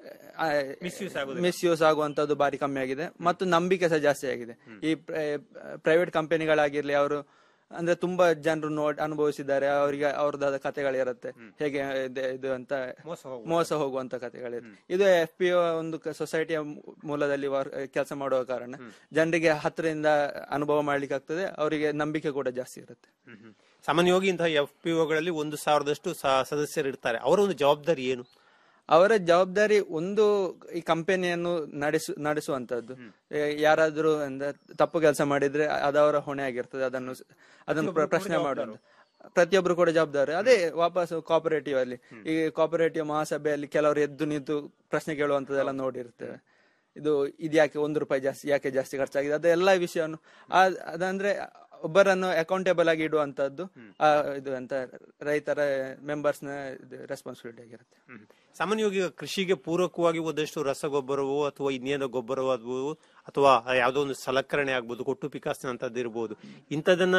ಮಿಸ್ಯೂಸ್ ಆಗುವಂತದ್ದು ಬಾರಿ ಕಮ್ಮಿ ಆಗಿದೆ ಮತ್ತು ನಂಬಿಕೆ ಸಹ ಜಾಸ್ತಿ ಆಗಿದೆ ಈ ಪ್ರೈವೇಟ್ ಕಂಪನಿಗಳಾಗಿರ್ಲಿ ಅವರು ಅಂದ್ರೆ ತುಂಬಾ ಜನರು ನೋಡ್ ಅನುಭವಿಸಿದ್ದಾರೆ ಅವರಿಗೆ ಅವ್ರದ್ದಾದ ಕಥೆಗಳಿರುತ್ತೆ ಹೇಗೆ ಇದೆ ಇದು ಅಂತ ಮೋಸ ಹೋಗುವಂತ ಕಥೆಗಳಿರುತ್ತೆ ಇದು ಎಫ್ ಪಿ ಒಂದು ಸೊಸೈಟಿಯ ಮೂಲದಲ್ಲಿ ಕೆಲಸ ಮಾಡುವ ಕಾರಣ ಜನರಿಗೆ ಹತ್ತಿರದಿಂದ ಅನುಭವ ಮಾಡ್ಲಿಕ್ಕೆ ಆಗ್ತದೆ ಅವರಿಗೆ ನಂಬಿಕೆ ಕೂಡ ಜಾಸ್ತಿ ಇರುತ್ತೆ ಸಾಮಾನ್ಯವಾಗಿ ಇಂತಹ ಎಫ್ ಪಿ ಒಗಳಲ್ಲಿ ಒಂದು ಸಾವಿರದಷ್ಟು ಸ- ಸದಸ್ಯರು ಇರ್ತಾರೆ ಅವರ ಒಂದು ಜವಾಬ್ದಾರಿ ಏನು ಅವರ ಜವಾಬ್ದಾರಿ ಒಂದು ಈ ಕಂಪನಿಯನ್ನು ನಡೆಸು ನಡೆಸುವಂತದ್ದು ಏ, ಯಾರಾದ್ರೂ ಅಂದ್ರೆ ತಪ್ಪು ಕೆಲಸ ಮಾಡಿದ್ರೆ ಅದವರ ಹೊಣೆ ಆಗಿರ್ತದೆ ಅದನ್ನು ಅದನ್ನು ಪ್ರ- ಪ್ರಶ್ನೆ ಮಾಡೋದು ಪ್ರತಿಯೊಬ್ಬರು ಕೂಡ ಜವಾಬ್ದಾರಿ ಅದೇ ವಾಪಸ್ ಕೋಪರೇಟಿವ್ ಅಲ್ಲಿ ಈ ಕೋಪರೇಟಿವ್ ಮಹಾಸಭೆಯಲ್ಲಿ ಕೆಲವರು ಎದ್ದು ನಿಂತು ಪ್ರಶ್ನೆ ಕೇಳುವಂತದೆಲ್ಲ ನೋಡಿರ್ತೇವೆ ಇದು ಇದ್ಯಾಕೆ ಒಂದು ರೂಪಾಯಿ ಜಾಸ್ತಿ ಯಾಕೆ ಜಾಸ್ತಿ ಖರ್ಚಾಗಿದೆ ಅದೆಲ್ಲ ವಿಷಯವನ್ನು ಆ- ಅದಂದ್ರೆ ಒಬ್ಬರನ್ನು ಅಕೌಂಟೇಬಲ್ ಆಗಿ ಇಡುವಂತದ್ದು ಆ, ಇದು ಅಂತ ರೈತರ ಮೆಂಬರ್ಸ್ ನ ರೆಸ್ಪಾನ್ಸಿಬಿಲಿಟಿ ಆಗಿರುತ್ತೆ ಸಾಮಾನ್ಯವಾಗಿ ಈಗ ಕೃಷಿಗೆ ಪೂರಕವಾಗಿ ಒಂದಷ್ಟು ರಸಗೊಬ್ಬರವೋ ಅಥವಾ ಇನ್ನೇನೋ ಗೊಬ್ಬರವೋ ಆಗ್ಬೋದು ಅಥವಾ ಯಾವುದೋ ಒಂದು ಸಲಕರಣೆ ಆಗ್ಬೋದು ಕೊಟ್ಟು ಪಿಕಾಸ್ನ ಅಂತದ್ದು ಇರ್ಬೋದು ಇಂಥದನ್ನ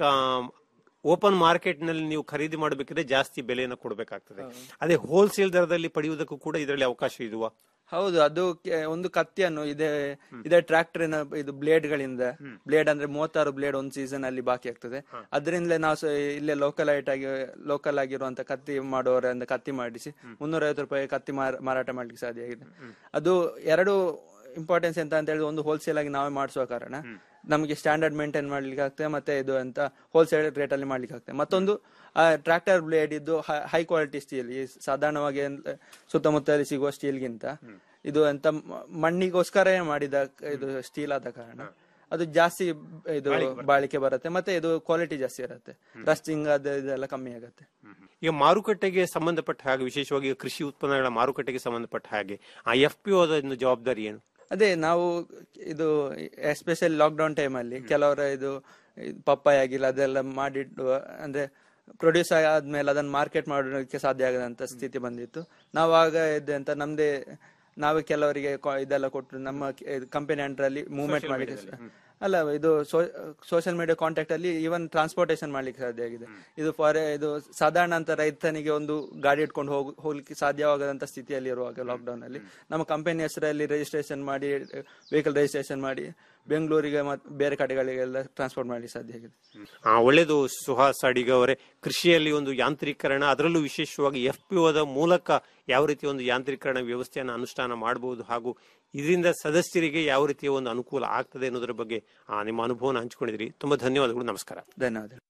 ಓಪನ್ ಮಾರ್ಕೆಟ್ ನಲ್ಲಿ ನೀವು ಖರೀದಿ ಮಾಡಬೇಕಿದ್ರೆ ಜಾಸ್ತಿ ಬೆಲೆಯನ್ನು ಕೊಡಬೇಕಾಗ್ತದೆ ಅದೇ ಹೋಲ್ಸೇಲ್ ದರದಲ್ಲಿ ಪಡೆಯುವುದಕ್ಕೂ ಕೂಡ ಇದರಲ್ಲಿ ಅವಕಾಶ ಇರುವ ಹೌದು ಅದು ಕೆ- ಒಂದು ಕತ್ತಿಯನ್ನು ಇದೇ ಇದೇ ಟ್ರಾಕ್ಟರಿನ ಇದು ಬ್ಲೇಡ್ ಗಳಿಂದ ಬ್ಲೇಡ್ ಅಂದ್ರೆ ಮೂವತ್ತಾರು ಬ್ಲೇಡ್ ಒಂದು ಸೀಸನ್ ಅಲ್ಲಿ ಬಾಕಿ ಆಗ್ತದೆ ಅದರಿಂದಲೇ ನಾವು ಸ- ಇಲ್ಲೇ ಲೋಕಲ್ ಐಟ್ ಆಗಿ ಲೋಕಲ್ ಆಗಿರುವಂತ ಕತ್ತಿ ಮಾಡುವವರಿಂದ ಕತ್ತಿ ಮಾಡಿಸಿ ಮುನ್ನೂರ ಐವತ್ತು ರೂಪಾಯಿ ಕತ್ತಿ ಮಾರ- ಮಾರಾಟ ಮಾಡ್ಲಿಕ್ಕೆ ಸಾಧ್ಯ ಆಗಿದೆ ಅದು ಎರಡು ಇಂಪಾರ್ಟೆನ್ಸ್ ಎಂತ ಅಂತ ಹೇಳಿದ್ರೆ ಒಂದು ಹೋಲ್ಸೇಲ್ ಆಗಿ ನಾವೇ ಮಾಡಿಸುವ ಕಾರಣ ನಮಗೆ ಸ್ಟ್ಯಾಂಡರ್ಡ್ ಮೇಂಟೈನ್ ಮಾಡ್ಲಿಕ್ಕೆ ಆಗ್ತದೆ ಮತ್ತೆ ಇದು ಅಂತ ಹೋಲ್ಸೇಲ್ ರೇಟ್ ಅಲ್ಲಿ ಮಾಡ್ಲಿಕ್ಕೆ ಆಗ್ತದೆ ಮತ್ತೊಂದು ಟ್ರಾಕ್ಟರ್ ಬ್ಲೇಡ್ ಇದ್ದು ಹೈ ಕ್ವಾಲಿಟಿ ಸ್ಟೀಲ್ ಈ ಸಾಧಾರಣವಾಗಿ ಎಂತ ಸುತ್ತಮುತ್ತಲಿ ಸಿಗುವ ಸ್ಟೀಲ್ಗಿಂತ ಇದು ಎಂತ ಮ- ಮಣ್ಣಿಗೋಸ್ಕರ ಮಾಡಿದ ಇದು ಸ್ಟೀಲ್ ಆದ ಕಾರಣ ಅದು ಜಾಸ್ತಿ ಇದು ಬಾಳಿಕೆ ಬರುತ್ತೆ ಮತ್ತೆ ಇದು ಕ್ವಾಲಿಟಿ ಜಾಸ್ತಿ ಇರುತ್ತೆ ರಸ್ಟಿಂಗ್ ಅದು ಇದೆಲ್ಲ ಕಮ್ಮಿ ಆಗುತ್ತೆ ಈಗ ಮಾರುಕಟ್ಟೆಗೆ ಸಂಬಂಧಪಟ್ಟ ಹಾಗೆ ವಿಶೇಷವಾಗಿ ಕೃಷಿ ಉತ್ಪನ್ನಗಳ ಮಾರುಕಟ್ಟೆಗೆ ಸಂಬಂಧಪಟ್ಟ ಹಾಗೆ ಆ ಎಫ್ ಪಿ ಒದ ಒಂದು ಜವಾಬ್ದಾರಿ ಏನು ಅದೇ ನಾವು ಇದು ಎಸ್ಪೆಷಲಿ ಲಾಕ್ಡೌನ್ ಟೈಮ್ ಅಲ್ಲಿ ಕೆಲವರ ಇದು ಇದು ಪಪ್ಪಾಯ ಆಗಿಲ್ಲ ಅದೆಲ್ಲ ಮಾಡಿಡುವ ಅಂದ್ರೆ ಪ್ರೊಡ್ಯೂಸ್ ಆದ್ಮೇಲೆ ಅದನ್ನ ಮಾರ್ಕೆಟ್ ಮಾಡೋದಕ್ಕೆ ಸಾಧ್ಯ ಆಗದಂತ ಸ್ಥಿತಿ ಬಂದಿತ್ತು ನಾವು ಆಗ ಇದೆ ಅಂತ ನಮ್ದೇ ನಾವೇ ಕೆಲವರಿಗೆ ಕೊ- ಇದೆಲ್ಲ ಕೊಟ್ಟು ನಮ್ಮ ಕಂಪನಿ ಅಂಡರಲ್ಲಿ ಮೂವ್ಮೆಂಟ್ Social ಮಾಡಲಿಕ್ಕೆ media ದಲ್ಲಿ, ಅಲ್ಲ ಇದು ಸೋಷಿಯಲ್ ಮೀಡಿಯಾ ಕಾಂಟ್ಯಾಕ್ಟ್ ಅಲ್ಲಿ ಈವನ್ ಟ್ರಾನ್ಸ್ಪೋರ್ಟೇಷನ್ ಮಾಡ್ಲಿಕ್ಕೆ ಸಾಧ್ಯ ಆಗಿದೆ ಇದು ಫಾರ್ ಇದು ಸಾಧಾರಣ ಅಂತ ರೈತನಿಗೆ ಒಂದು ಗಾಡಿ ಇಟ್ಕೊಂಡು ಹೋಗ್ ಹೋಗ್ಲಿಕ್ಕೆ ಸಾಧ್ಯವಾಗದಂತ ಸ್ಥಿತಿಯಲ್ಲಿ ಇರುವಾಗ ಲಾಕ್ಡೌನ್ ಅಲ್ಲಿ ನಮ್ಮ ಕಂಪನಿ ಹೆಸರಲ್ಲಿ ರಿಜಿಸ್ಟ್ರೇಷನ್ ಮಾಡಿ ವೆಹಿಕಲ್ ರಿಜಿಸ್ಟ್ರೇಷನ್ ಮಾಡಿ ಬೆಂಗಳೂರಿಗೆ ಮತ್ತು ಬೇರೆ ಕಡೆಗಳಿಗೆಲ್ಲ ಟ್ರಾನ್ಸ್ಪೋರ್ಟ್ ಮಾಡಲಿಕ್ಕೆ ಸಾಧ್ಯ ಆಗಿದೆ ಆ, ಒಳ್ಳೆಯದು ಸುಹಾಸ್ ಅಡಿಗ ಅವರೇ ಕೃಷಿಯಲ್ಲಿ ಒಂದು ಯಾಂತ್ರೀಕರಣ ಅದರಲ್ಲೂ ವಿಶೇಷವಾಗಿ ಎಫ್ ಪಿ ಒದ ಮೂಲಕ ಯಾವ ರೀತಿಯ ಒಂದು ಯಾಂತ್ರೀಕರಣ ವ್ಯವಸ್ಥೆಯನ್ನು ಅನುಷ್ಠಾನ ಮಾಡಬಹುದು ಹಾಗೂ ಇದರಿಂದ ಸದಸ್ಯರಿಗೆ ಯಾವ ರೀತಿಯ ಒಂದು ಅನುಕೂಲ ಆಗ್ತದೆ ಅನ್ನೋದರ ಬಗ್ಗೆ ಆ, ನಿಮ್ಮ ಅನುಭವನ ಹಂಚಿಕೊಂಡಿದ್ರಿ ತುಂಬಾ ಧನ್ಯವಾದಗಳು ನಮಸ್ಕಾರ ಧನ್ಯವಾದ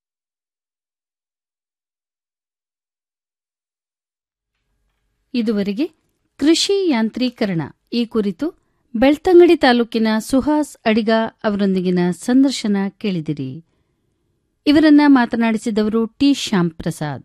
ಇದುವರೆಗೆ ಕೃಷಿ ಯಾಂತ್ರೀಕರಣ ಈ ಕುರಿತು ಬೆಳ್ತಂಗಡಿ ತಾಲೂಕಿನ ಸುಹಾಸ್ ಅಡಿಗ ಅವರೊಂದಿಗಿನ ಸಂದರ್ಶನ ಕೇಳಿದಿರಿ ಇವರನ್ನ ಮಾತನಾಡಿಸಿದವರು ಟಿ ಶ್ಯಾಮ್ ಪ್ರಸಾದ್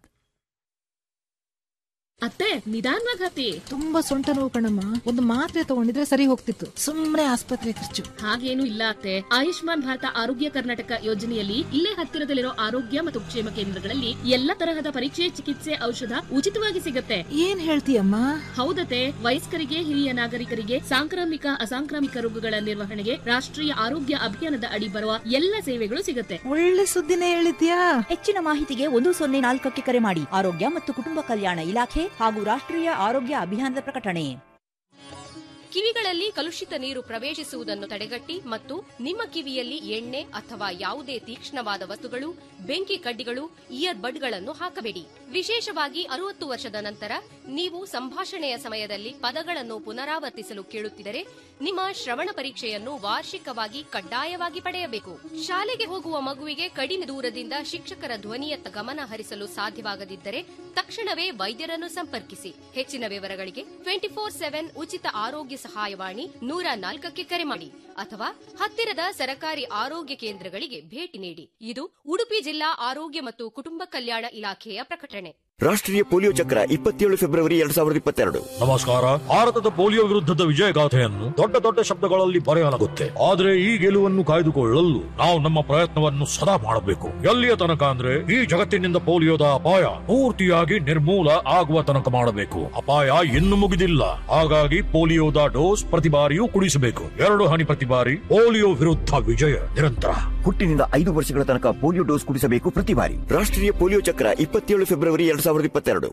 ಅತ್ತೆ ನಿಧಾನವಾಗಿ ಹತ್ತಿ ತುಂಬಾ ಸೊಂಟ ನೋವು ಕಣಮ್ಮ ಒಂದು ಮಾತ್ರೆ ತಗೊಂಡಿದ್ರೆ ಸರಿ ಹೋಗ್ತಿತ್ತು ಸುಮ್ಮನೆ ಆಸ್ಪತ್ರೆ ಖರ್ಚು ಹಾಗೇನು ಇಲ್ಲ ಅತ್ತೆ ಆಯುಷ್ಮಾನ್ ಭಾರತ ಆರೋಗ್ಯ ಕರ್ನಾಟಕ ಯೋಜನೆಯಲ್ಲಿ ಇಲ್ಲೇ ಹತ್ತಿರದಲ್ಲಿರೋ ಆರೋಗ್ಯ ಮತ್ತು ಕ್ಷೇಮ ಕೇಂದ್ರಗಳಲ್ಲಿ ಎಲ್ಲ ತರಹದ ಪರೀಕ್ಷೆ ಚಿಕಿತ್ಸೆ ಔಷಧ ಉಚಿತವಾಗಿ ಸಿಗತ್ತೆ ಏನ್ ಹೇಳ್ತೀಯಮ್ಮ ಹೌದತೆ ವಯಸ್ಕರಿಗೆ ಹಿರಿಯ ನಾಗರಿಕರಿಗೆ ಸಾಂಕ್ರಾಮಿಕ ಅಸಾಂಕ್ರಾಮಿಕ ರೋಗಗಳ ನಿರ್ವಹಣೆಗೆ ರಾಷ್ಟ್ರೀಯ ಆರೋಗ್ಯ ಅಭಿಯಾನದ ಅಡಿ ಬರುವ ಎಲ್ಲ ಸೇವೆಗಳು ಸಿಗತ್ತೆ ಒಳ್ಳೆ ಸುದ್ದಿನೇ ಹೇಳಿದ್ಯಾ ಹೆಚ್ಚಿನ ಮಾಹಿತಿಗೆ ಒಂದು ಸೊನ್ನೆ ನಾಲ್ಕಕ್ಕೆ ಕರೆ ಮಾಡಿ ಆರೋಗ್ಯ ಮತ್ತು ಕುಟುಂಬ ಕಲ್ಯಾಣ ಇಲಾಖೆ ಹಾಗೂ ರಾಷ್ಟ್ರೀಯ ಆರೋಗ್ಯ ಅಭಿಯಾನದ ಪ್ರಕಟಣೆ ಕಿವಿಗಳಲ್ಲಿ ಕಲುಷಿತ ನೀರು ಪ್ರವೇಶಿಸುವುದನ್ನು ತಡೆಗಟ್ಟಿ ಮತ್ತು ನಿಮ್ಮ ಕಿವಿಯಲ್ಲಿ ಎಣ್ಣೆ ಅಥವಾ ಯಾವುದೇ ತೀಕ್ಷ್ಣವಾದ ವಸ್ತುಗಳು ಬೆಂಕಿ ಕಡ್ಡಿಗಳು ಇಯರ್ ಬಡ್ಗಳನ್ನು ಹಾಕಬೇಡಿ ವಿಶೇಷವಾಗಿ ಅರುವತ್ತು ವರ್ಷದ ನಂತರ ನೀವು ಸಂಭಾಷಣೆಯ ಸಮಯದಲ್ಲಿ ಪದಗಳನ್ನು ಪುನರಾವರ್ತಿಸಲು ಕೇಳುತ್ತಿದ್ದರೆ ನಿಮ್ಮ ಶ್ರವಣ ಪರೀಕ್ಷೆಯನ್ನು ವಾರ್ಷಿಕವಾಗಿ ಕಡ್ಡಾಯವಾಗಿ ಪಡೆಯಬೇಕು ಶಾಲೆಗೆ ಹೋಗುವ ಮಗುವಿಗೆ ಕಡಿಮೆ ದೂರದಿಂದ ಶಿಕ್ಷಕರ ಧ್ವನಿಯತ್ತ ಗಮನ ಹರಿಸಲು ಸಾಧ್ಯವಾಗದಿದ್ದರೆ ತಕ್ಷಣವೇ ವೈದ್ಯರನ್ನು ಸಂಪರ್ಕಿಸಿ ಹೆಚ್ಚಿನ ವಿವರಗಳಿಗೆ ಟ್ವೆಂಟಿ ಫೋರ್ ಸೆವೆನ್ ಉಚಿತ ಆರೋಗ್ಯ ಸಹಾಯವಾಣಿ ನೂರ ನಾಲ್ಕಕ್ಕೆ ಕರೆ ಮಾಡಿ ಅಥವಾ ಹತ್ತಿರದ ಸರಕಾರಿ ಆರೋಗ್ಯ ಕೇಂದ್ರಗಳಿಗೆ ಭೇಟಿ ನೀಡಿ ಇದು ಉಡುಪಿ ಜಿಲ್ಲಾ ಆರೋಗ್ಯ ಮತ್ತು ಕುಟುಂಬ ಕಲ್ಯಾಣ ಇಲಾಖೆಯ ಪ್ರಕಟಣೆ ರಾಷ್ಟ್ರೀಯ ಪೋಲಿಯೋ ಚಕ್ರ ಇಪ್ಪತ್ತೇಳು ಫೆಬ್ರವರಿ ಎರಡ್ ಸಾವಿರದ ಇಪ್ಪತ್ತೆರಡು ನಮಸ್ಕಾರ ಭಾರತದ ಪೋಲಿಯೋ ವಿರುದ್ಧದ ವಿಜಯಗಾಥೆಯನ್ನು ದೊಡ್ಡ ದೊಡ್ಡ ಶಬ್ದಗಳಲ್ಲಿ ಬರೆಯಲಾಗುತ್ತೆ ಆದರೆ ಈ ಗೆಲುವನ್ನು ಕಾಯ್ದುಕೊಳ್ಳಲು ನಾವು ನಮ್ಮ ಪ್ರಯತ್ನವನ್ನು ಸದಾ ಮಾಡಬೇಕು ಎಲ್ಲಿಯ ತನಕ ಅಂದ್ರೆ ಈ ಜಗತ್ತಿನಿಂದ ಪೋಲಿಯೋದ ಅಪಾಯ ಪೂರ್ತಿಯಾಗಿ ನಿರ್ಮೂಲ ಆಗುವ ತನಕ ಮಾಡಬೇಕು ಅಪಾಯ ಇನ್ನು ಮುಗಿದಿಲ್ಲ ಹಾಗಾಗಿ ಪೋಲಿಯೋದ ಡೋಸ್ ಪ್ರತಿ ಬಾರಿಯೂ ಕುಡಿಸಬೇಕು ಎರಡು ಹನಿ ಪ್ರತಿ ಬಾರಿ ಪೋಲಿಯೋ ವಿರುದ್ಧ ವಿಜಯ ನಿರಂತರ ಹುಟ್ಟಿನಿಂದ ಐದು ವರ್ಷಗಳ ತನಕ ಪೋಲಿಯೋ ಡೋಸ್ ಕುಡಿಸಬೇಕು ಪ್ರತಿ ಬಾರಿ ರಾಷ್ಟ್ರೀಯ ಪೋಲಿಯೋ ಚಕ್ರ ಇಪ್ಪತ್ತೇಳು ಫೆಬ್ರವರಿ ಎರಡ್ ಸಾವಿರದ ಇಪ್ಪತ್ತೆರಡು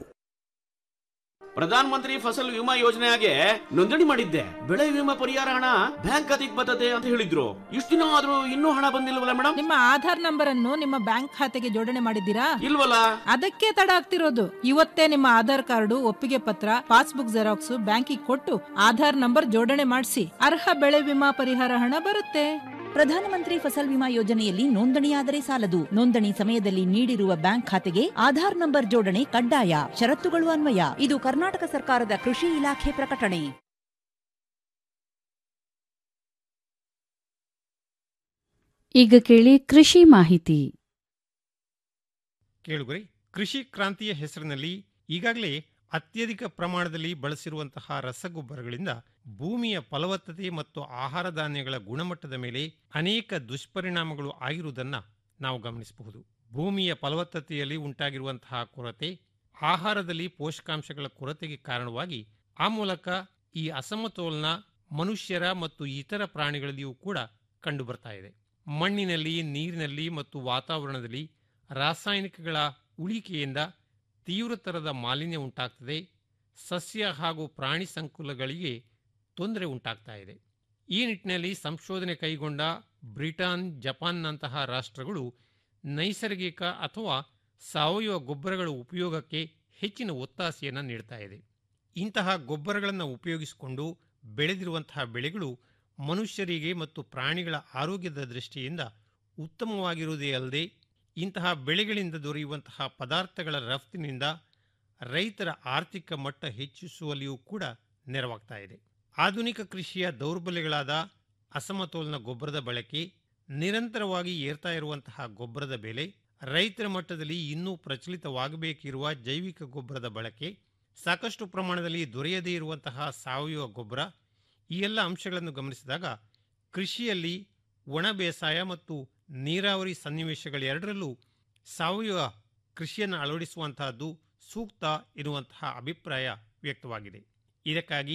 ಪ್ರಧಾನ ಮಂತ್ರಿ ಫಸಲ್ ವಿಮಾ ಯೋಜನೆಗೆ ನೋಂದಣಿ ಮಾಡಿದ್ದೆ ಬೆಳೆ ವಿಮಾ ಪರಿಹಾರ ಹಣ ಬ್ಯಾಂಕ್ ಖಾತೆಗೆ ಬರ್ತದೆ ಅಂತ ಹೇಳಿದ್ರು ಇಷ್ಟು ದಿನ ಆದ್ರೂ ಇನ್ನೂ ಹಣ ಬಂದಿಲ್ವಲ್ಲ ಮೇಡಮ್ ನಿಮ್ಮ ಆಧಾರ್ ನಂಬರ್ ಅನ್ನು ನಿಮ್ಮ ಬ್ಯಾಂಕ್ ಖಾತೆಗೆ ಜೋಡಣೆ ಮಾಡಿದ್ದೀರಾ ಇಲ್ವಲ್ಲ ಅದಕ್ಕೆ ತಡ ಆಗ್ತಿರೋದು ಇವತ್ತೇ ನಿಮ್ಮ ಆಧಾರ್ ಕಾರ್ಡು ಒಪ್ಪಿಗೆ ಪತ್ರ ಪಾಸ್ಬುಕ್ ಜೆರಾಕ್ಸ್ ಬ್ಯಾಂಕಿಗೆ ಕೊಟ್ಟು ಆಧಾರ್ ನಂಬರ್ ಜೋಡಣೆ ಮಾಡಿಸಿ ಅರ್ಹ ಬೆಳೆ ವಿಮಾ ಪರಿಹಾರ ಹಣ ಬರುತ್ತೆ ಪ್ರಧಾನಮಂತ್ರಿ ಫಸಲ್ ವಿಮಾ ಯೋಜನೆಯಲ್ಲಿ ನೋಂದಣಿಯಾದರೆ ಸಾಲದು ನೋಂದಣಿ ಸಮಯದಲ್ಲಿ ನೀಡಿರುವ ಬ್ಯಾಂಕ್ ಖಾತೆಗೆ ಆಧಾರ್ ನಂಬರ್ ಜೋಡಣೆ ಕಡ್ಡಾಯ ಷರತ್ತುಗಳು ಅನ್ವಯ ಇದು ಕರ್ನಾಟಕ ಸರ್ಕಾರದ ಕೃಷಿ ಇಲಾಖೆ ಪ್ರಕಟಣೆ ಈಗ ಕೇಳಿ ಕೃಷಿ ಮಾಹಿತಿ ಕೇಳುಗರೆ ಕೃಷಿ ಕ್ರಾಂತಿಯ ಹೆಸರಿನಲ್ಲಿ ಈಗಾಗಲೇ ಅತ್ಯಧಿಕ ಪ್ರಮಾಣದಲ್ಲಿ ಬಳಸಿರುವಂತಹ ರಸಗೊಬ್ಬರಗಳಿಂದ ಭೂಮಿಯ ಫಲವತ್ತತೆ ಮತ್ತು ಆಹಾರ ಧಾನ್ಯಗಳ ಗುಣಮಟ್ಟದ ಮೇಲೆ ಅನೇಕ ದುಷ್ಪರಿಣಾಮಗಳು ಆಗಿರುವುದನ್ನು ನಾವು ಗಮನಿಸಬಹುದು ಭೂಮಿಯ ಫಲವತ್ತತೆಯಲ್ಲಿ ಉಂಟಾಗಿರುವಂತಹ ಕೊರತೆ ಆಹಾರದಲ್ಲಿ ಪೋಷಕಾಂಶಗಳ ಕೊರತೆಗೆ ಕಾರಣವಾಗಿ ಆ ಮೂಲಕ ಈ ಅಸಮತೋಲನ ಮನುಷ್ಯರ ಮತ್ತು ಇತರ ಪ್ರಾಣಿಗಳಲ್ಲಿಯೂ ಕೂಡ ಕಂಡುಬರ್ತಾ ಇದೆ ಮಣ್ಣಿನಲ್ಲಿ ನೀರಿನಲ್ಲಿ ಮತ್ತು ವಾತಾವರಣದಲ್ಲಿ ರಾಸಾಯನಿಕಗಳ ಉಳಿಕೆಯಿಂದ ತೀವ್ರತರದ ಮಾಲಿನ್ಯ ಉಂಟಾಗ್ತದೆ ಸಸ್ಯ ಹಾಗೂ ಪ್ರಾಣಿ ಸಂಕುಲಗಳಿಗೆ ತೊಂದರೆ ಉಂಟಾಗ್ತಾ ಇದೆ ಈ ನಿಟ್ಟಿನಲ್ಲಿ ಸಂಶೋಧನೆ ಕೈಗೊಂಡ ಬ್ರಿಟನ್ ಜಪಾನ್ನಂತಹ ರಾಷ್ಟ್ರಗಳು ನೈಸರ್ಗಿಕ ಅಥವಾ ಸಾವಯವ ಗೊಬ್ಬರಗಳ ಉಪಯೋಗಕ್ಕೆ ಹೆಚ್ಚಿನ ಒತ್ತಾಸೆಯನ್ನು ನೀಡ್ತಾ ಇದೆ ಇಂತಹ ಗೊಬ್ಬರಗಳನ್ನು ಉಪಯೋಗಿಸಿಕೊಂಡು ಬೆಳೆದಿರುವಂತಹ ಬೆಳೆಗಳು ಮನುಷ್ಯರಿಗೆ ಮತ್ತು ಪ್ರಾಣಿಗಳ ಆರೋಗ್ಯದ ದೃಷ್ಟಿಯಿಂದ ಉತ್ತಮವಾಗಿರುವುದೇ ಅಲ್ಲದೆ ಇಂತಹ ಬೆಳೆಗಳಿಂದ ದೊರೆಯುವಂತಹ ಪದಾರ್ಥಗಳ ರಫ್ತಿನಿಂದ ರೈತರ ಆರ್ಥಿಕ ಮಟ್ಟ ಹೆಚ್ಚಿಸುವಲ್ಲಿಯೂ ಕೂಡ ನೆರವಾಗ್ತಾ ಇದೆ ಆಧುನಿಕ ಕೃಷಿಯ ದೌರ್ಬಲ್ಯಗಳಾದ ಅಸಮತೋಲನ ಗೊಬ್ಬರದ ಬಳಕೆ ನಿರಂತರವಾಗಿ ಏರ್ತಾ ಇರುವಂತಹ ಗೊಬ್ಬರದ ಬೆಲೆ ರೈತರ ಮಟ್ಟದಲ್ಲಿ ಇನ್ನೂ ಪ್ರಚಲಿತವಾಗಬೇಕಿರುವ ಜೈವಿಕ ಗೊಬ್ಬರದ ಬಳಕೆ ಸಾಕಷ್ಟು ಪ್ರಮಾಣದಲ್ಲಿ ದೊರೆಯದೇ ಇರುವಂತಹ ಸಾವಯವ ಗೊಬ್ಬರ ಈ ಎಲ್ಲ ಅಂಶಗಳನ್ನು ಗಮನಿಸಿದಾಗ ಕೃಷಿಯಲ್ಲಿ ಒಣ ಬೇಸಾಯ ಮತ್ತು ನೀರಾವರಿ ಸನ್ನಿವೇಶಗಳೆರಡರಲ್ಲೂ ಸಾವಯವ ಕೃಷಿಯನ್ನು ಅಳವಡಿಸುವಂತಹದ್ದು ಸೂಕ್ತ ಎನ್ನುವಂತಹ ಅಭಿಪ್ರಾಯ ವ್ಯಕ್ತವಾಗಿದೆ ಇದಕ್ಕಾಗಿ